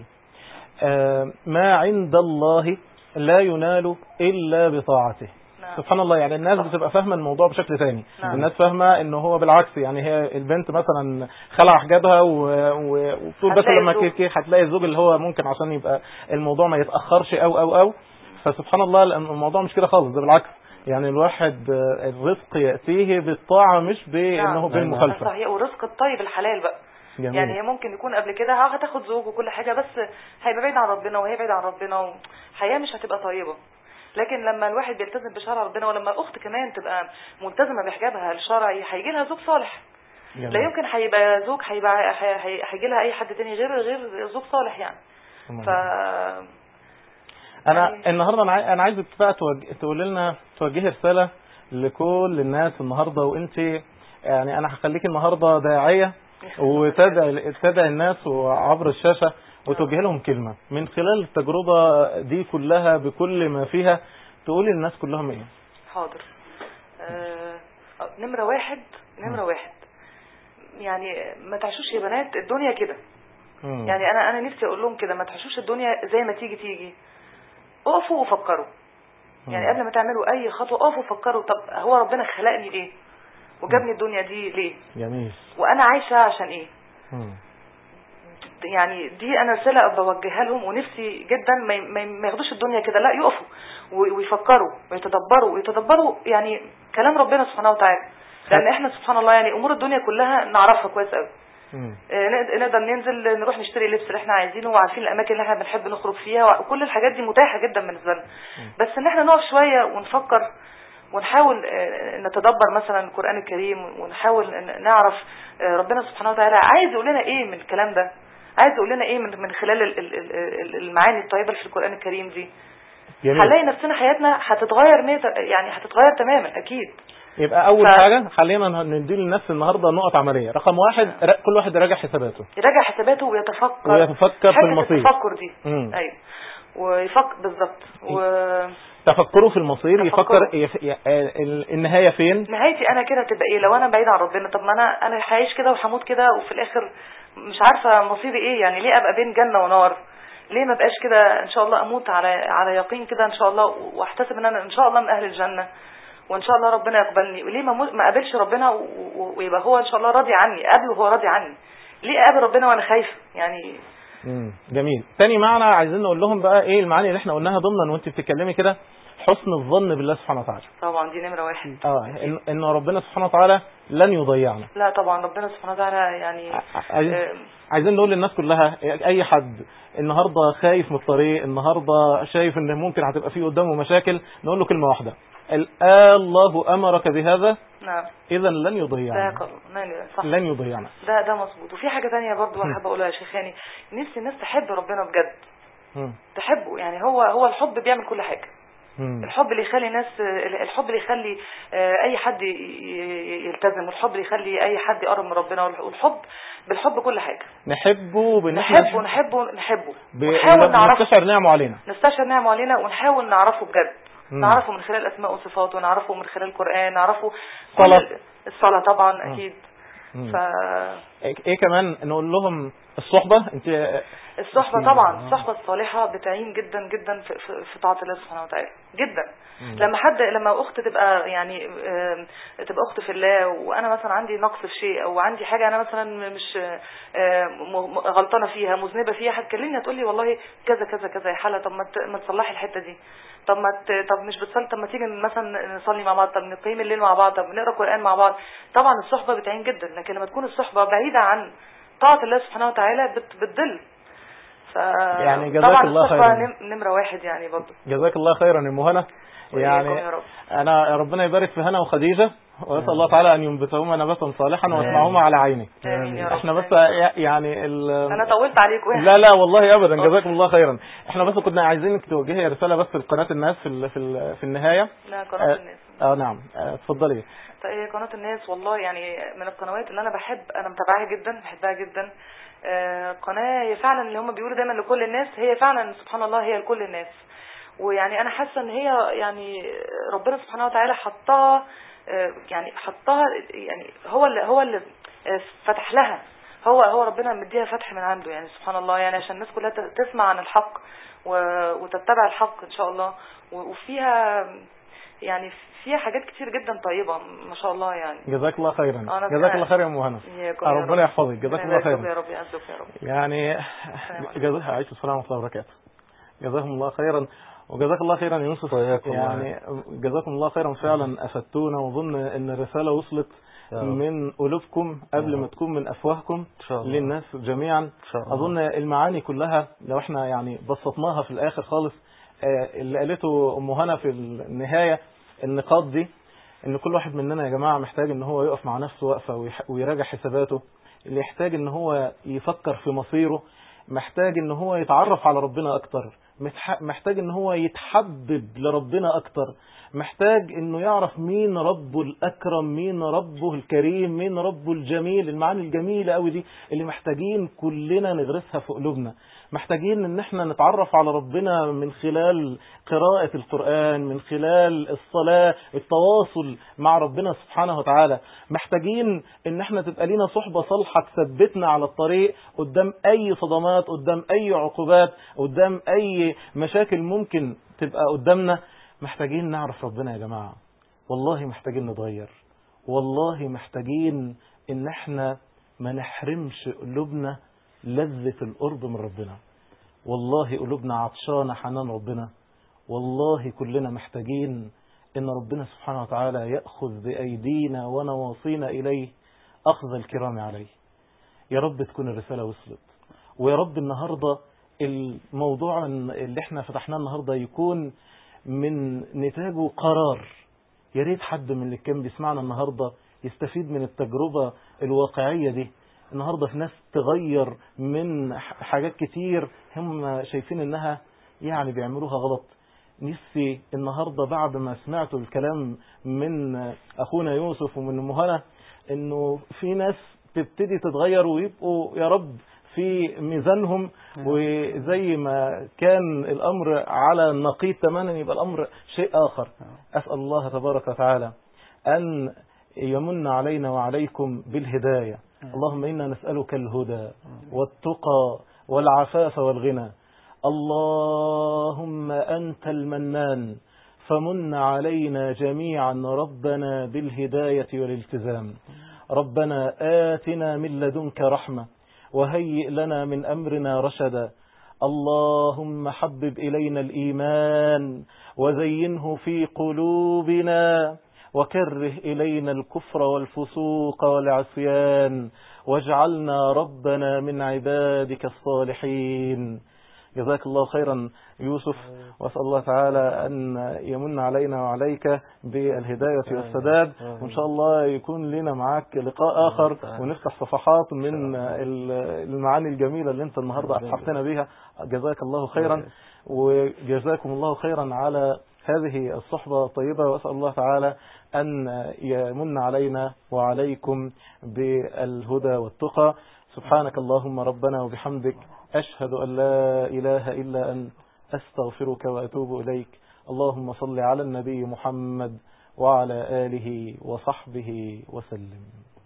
آه، ما عند الله لا ينال الا بطاعته نعم. سبحان الله يعني الناس بتبقى فاهمه الموضوع بشكل تاني نعم. الناس فاهمه ان هو بالعكس يعني هي البنت مثلا خلع حجابها و- و- وبتقول بس هتلاقي لما الزوج. كي- كي هتلاقي الزوج اللي هو ممكن عشان يبقى الموضوع ما يتاخرش او او او فسبحان الله لأن الموضوع مش كده خالص ده بالعكس يعني الواحد آه، الرزق ياتيه بالطاعه مش بانه نعم. بالمخالفه صحيح والرزق الطيب الحلال بقى جميل. يعني هي ممكن يكون قبل كده اه هتاخد زوج وكل حاجه بس هيبقى بعيد عن ربنا وهي بعيد عن ربنا وحياه مش هتبقى طيبه لكن لما الواحد بيلتزم بشرع ربنا ولما الاخت كمان تبقى ملتزمه بحجابها الشرعي هيجي لها زوج صالح جميل. لا يمكن هيبقى زوج هيبقى هيجي لها اي حد تاني غير غير زوج صالح يعني ف انا يعني- النهارده انا عاي- انا عايزك بقى توج... تقول لنا توجهي رساله لكل الناس النهارده وانت يعني انا هخليك النهارده داعيه وتدعي تدعي الناس عبر الشاشه وتوجه لهم كلمه من خلال التجربه دي كلها بكل ما فيها تقولي للناس كلهم ايه؟ حاضر آه نمرة واحد نمرة واحد يعني ما تعيشوش يا بنات الدنيا كده مم. يعني انا انا نفسي اقول لهم كده ما تعيشوش الدنيا زي ما تيجي تيجي اقفوا وفكروا يعني مم. قبل ما تعملوا اي خطوه اقفوا وفكروا طب هو ربنا خلقني ليه وجابني الدنيا دي ليه جميل وانا عايشه عشان ايه مم. يعني دي انا رساله بوجهها لهم ونفسي جدا ما ما- ما ياخدوش الدنيا كده لا يقفوا و- ويفكروا ويتدبروا ويتدبروا يعني كلام ربنا سبحانه وتعالى لان احنا سبحان الله يعني امور الدنيا كلها نعرفها كويس قوي مم. آه، نقد- نقدر ننزل نروح نشتري اللبس اللي احنا عايزينه وعارفين الاماكن اللي احنا بنحب نخرج فيها وكل الحاجات دي متاحه جدا بالنسبه لنا بس ان احنا نقف شويه ونفكر ونحاول آه، نتدبر مثلا القران الكريم ونحاول ن- نعرف آه، ربنا سبحانه وتعالى عايز يقول لنا ايه من الكلام ده عايز يقول لنا ايه من من خلال ال- ال- ال- المعاني الطيبه اللي في القران الكريم دي جميل هنلاقي نفسنا حياتنا هتتغير مية- يعني هتتغير تماما اكيد يبقى اول ف- حاجه خلينا ندي للناس النهارده نقط عمليه رقم واحد را- كل واحد يراجع حساباته يراجع حساباته ويتفكر ويتفكر في حتة المصير. التفكر دي مم. ايوه ويفكر بالظبط ونهايتي تفكروا في المصير تفكروا. يفكر يف... ي... آه، ال- النهايه فين انا كده تبقى ايه لو انا بعيد عن ربنا طب ما انا انا هعيش كده وهموت كده وفي الاخر مش عارفه مصيري ايه يعني ليه ابقى بين جنه ونار ليه ما بقاش كده ان شاء الله اموت على على يقين كده ان شاء الله واحتسب ان انا ان شاء الله من اهل الجنه وان شاء الله ربنا يقبلني وليه ما أموت- ما اقابلش ربنا و- و- ويبقى هو ان شاء الله راضي عني قبله وهو راضي عني ليه اقابل ربنا وانا خايفه يعني مم. جميل تاني معنى عايزين نقول لهم بقى ايه المعاني اللي احنا قلناها ضمنا وانت بتتكلمي كده حسن الظن بالله سبحانه وتعالى طبعا دي نمره واحد اه إن, ان ربنا سبحانه وتعالى لن يضيعنا لا طبعا ربنا سبحانه وتعالى يعني ع- عايز- آه، عايزين نقول للناس كلها اي حد النهارده خايف من الطريق النهارده شايف ان ممكن هتبقى فيه قدامه مشاكل نقول له كلمه واحده ال- آه الله امرك بهذا نعم اذا لن ده يضيعنا قل- نعم، صح لن يضيعنا ده ده مظبوط وفي حاجه تانية برضو حابه اقولها يا شيخ هاني نفسي الناس تحب ربنا بجد مم. تحبه يعني هو هو الحب بيعمل كل حاجه مم. الحب اللي يخلي ناس الحب اللي يخلي آه، اي حد ي- ي- يلتزم والحب اللي يخلي اي حد يقرب من ربنا والحب بالحب كل حاجه نحبه بان احنا نحبه نحبه نحبه ب- ونحاول نعرفه نستشعر نعمه علينا نستشعر نعمه علينا ونحاول نعرفه بجد مم. نعرفه من خلال اسماء وصفاته نعرفه من خلال القران نعرفه صلاة. كل- الصلاه طبعا مم. اكيد مم. ف ايه إيه كمان نقول لهم الصحبه انت الصحبة بسم الله. طبعا آه. الصحبة الصالحة بتعين جدا جدا في, في, في طاعة الله سبحانه وتعالى جدا مم. لما حد لما اخت تبقى يعني آم، تبقى اخت في الله وانا مثلا عندي نقص في شيء او عندي حاجة انا مثلا مش آم، م- م- غلطانة فيها مذنبة فيها هتكلمني هتقول لي والله كذا كذا كذا يا حلا طب ما ت- ما تصلحي الحتة دي طب ما ت- طب مش بتصلي طب ما تيجي مثلا نصلي مع بعض طب نقيم الليل مع بعض طب نقرا قرآن مع بعض طبعا الصحبة بتعين جدا لكن لما تكون الصحبة بعيدة عن طاعة الله سبحانه وتعالى بت- بتضل ف يعني جزاك طبعا الله الصحبة خيرا. نم- نمرة واحد يعني برضه جزاك الله خيرا يا ام هنا وإياكم يعني يا رب. انا ربنا يبارك في هنا وخديجه واسال الله تعالى ان ينبتهما نباتا صالحا ويسمعهما على عيني آمين يا رب. احنا بس يعني ال... انا طولت عليكم لا لا والله ابدا جزاكم الله خيرا احنا بس كنا عايزينك توجهي رساله بس لقناه الناس في ال... في, ال... في النهايه لا قناة آه، الناس اه نعم آه، اتفضلي طيب قناة الناس والله يعني من القنوات اللي انا بحب انا متابعاها جدا بحبها جدا آه، قناة هي فعلا اللي هم بيقولوا دايما لكل الناس هي فعلا سبحان الله هي لكل الناس ويعني انا حاسه ان هي يعني ربنا سبحانه وتعالى حطها آه، يعني حطها يعني هو اللي هو اللي آه، فتح لها هو هو ربنا مديها فتح من عنده يعني سبحان الله يعني عشان الناس كلها ت- تسمع عن الحق و- وتتبع الحق ان شاء الله و- وفيها يعني فيها حاجات كتير جدا طيبة ما شاء الله يعني جزاك الله خيرا أنا جزاك كمان. الله خير يا ام هنا إياكم يا رب. ربنا يحفظك جزاك الله ربنا يبارك خيرا يا رب يعزك يا رب يعني جزاك عايش السلام ورحمه الله وبركاته جزاكم الله خيرا وجزاك الله خيرا يا يوسف وإياكم يعني جزاكم الله خيرا فعلا افدتونا واظن ان الرساله وصلت يا رب. من قلوبكم قبل يا ما رب. تكون من افواهكم إن شاء الله. للناس جميعا إن شاء الله. اظن المعاني كلها لو احنا يعني بسطناها في الاخر خالص آه، اللي قالته ام هنا في النهايه النقاط دي ان كل واحد مننا يا جماعه محتاج ان هو يقف مع نفسه وقفه ويح- ويراجع حساباته اللي يحتاج ان هو يفكر في مصيره محتاج ان هو يتعرف على ربنا اكتر متح- محتاج ان هو يتحبب لربنا اكتر محتاج انه يعرف مين ربه الاكرم مين ربه الكريم مين ربه الجميل المعاني الجميله قوي دي اللي محتاجين كلنا نغرسها في قلوبنا محتاجين ان احنا نتعرف على ربنا من خلال قراءة القرآن من خلال الصلاة التواصل مع ربنا سبحانه وتعالى محتاجين ان احنا تبقى لينا صحبة صالحة تثبتنا على الطريق قدام اي صدمات قدام اي عقوبات قدام اي مشاكل ممكن تبقى قدامنا محتاجين نعرف ربنا يا جماعة والله محتاجين نتغير والله محتاجين ان احنا ما نحرمش قلوبنا لذة القرب من ربنا والله قلوبنا عطشانة حنان ربنا والله كلنا محتاجين ان ربنا سبحانه وتعالى يأخذ بأيدينا ونواصينا إليه أخذ الكرام عليه يا رب تكون الرسالة وصلت ويا رب النهاردة الموضوع اللي احنا فتحناه النهاردة يكون من نتاجه قرار يا ريت حد من اللي كان بيسمعنا النهاردة يستفيد من التجربة الواقعية دي النهاردة في ناس تغير من حاجات كتير هم شايفين انها يعني بيعملوها غلط نفسي النهاردة بعد ما سمعتوا الكلام من أخونا يوسف ومن مهنا أنه في ناس تبتدي تتغير ويبقوا يا رب في ميزانهم وزي ما كان الأمر على النقيض تماما يبقى الأمر شيء آخر أسأل الله تبارك وتعالى أن يمن علينا وعليكم بالهداية اللهم إنا نسألك الهدى والتقى والعفاف والغنى اللهم أنت المنان فمن علينا جميعا ربنا بالهداية والالتزام ربنا آتنا من لدنك رحمة وهيئ لنا من أمرنا رشدا اللهم حبب إلينا الإيمان وزينه في قلوبنا وكره إلينا الكفر والفسوق والعصيان واجعلنا ربنا من عبادك الصالحين جزاك الله خيرا يوسف وأسأل الله تعالى أن يمن علينا وعليك بالهداية والسداد وإن شاء الله يكون لنا معاك لقاء آخر ونفتح صفحات من المعاني الجميلة اللي انت النهاردة أصحبتنا بها جزاك الله خيرا وجزاكم الله خيرا على هذه الصحبة الطيبة وأسأل الله تعالى أن يمن علينا وعليكم بالهدى والتقى سبحانك اللهم ربنا وبحمدك أشهد أن لا إله إلا أن أستغفرك وأتوب إليك اللهم صل على النبي محمد وعلى آله وصحبه وسلم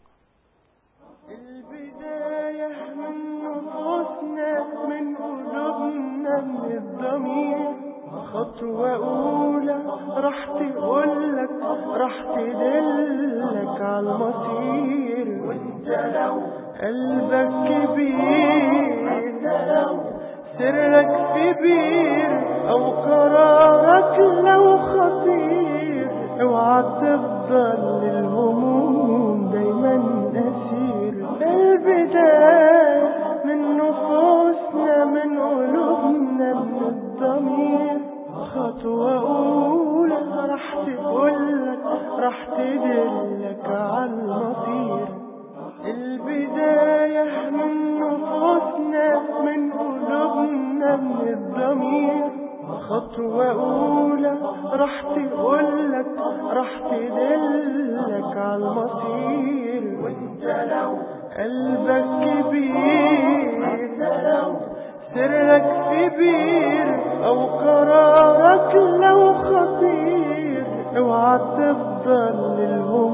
البداية من نفوسنا من قلوبنا من الضمير خطوة أولى راح تقولك راح تدلك على المصير وانت لو قلبك كبير انت لو سرك في بير او قرارك لو خطير اوعى تفضل للهموم دايما اسير البداية من نفوسنا من قلوبنا من الضمير خطوة أولى راح تقولك راح تدلك على المصير البداية من نفوسنا من قلوبنا من الضمير خطوة أولى راح تقولك راح تدلك على المصير وانت لو قلبك كبير انت لو سرك في بير او قرارك لو خطير اوعى تفضل للهوى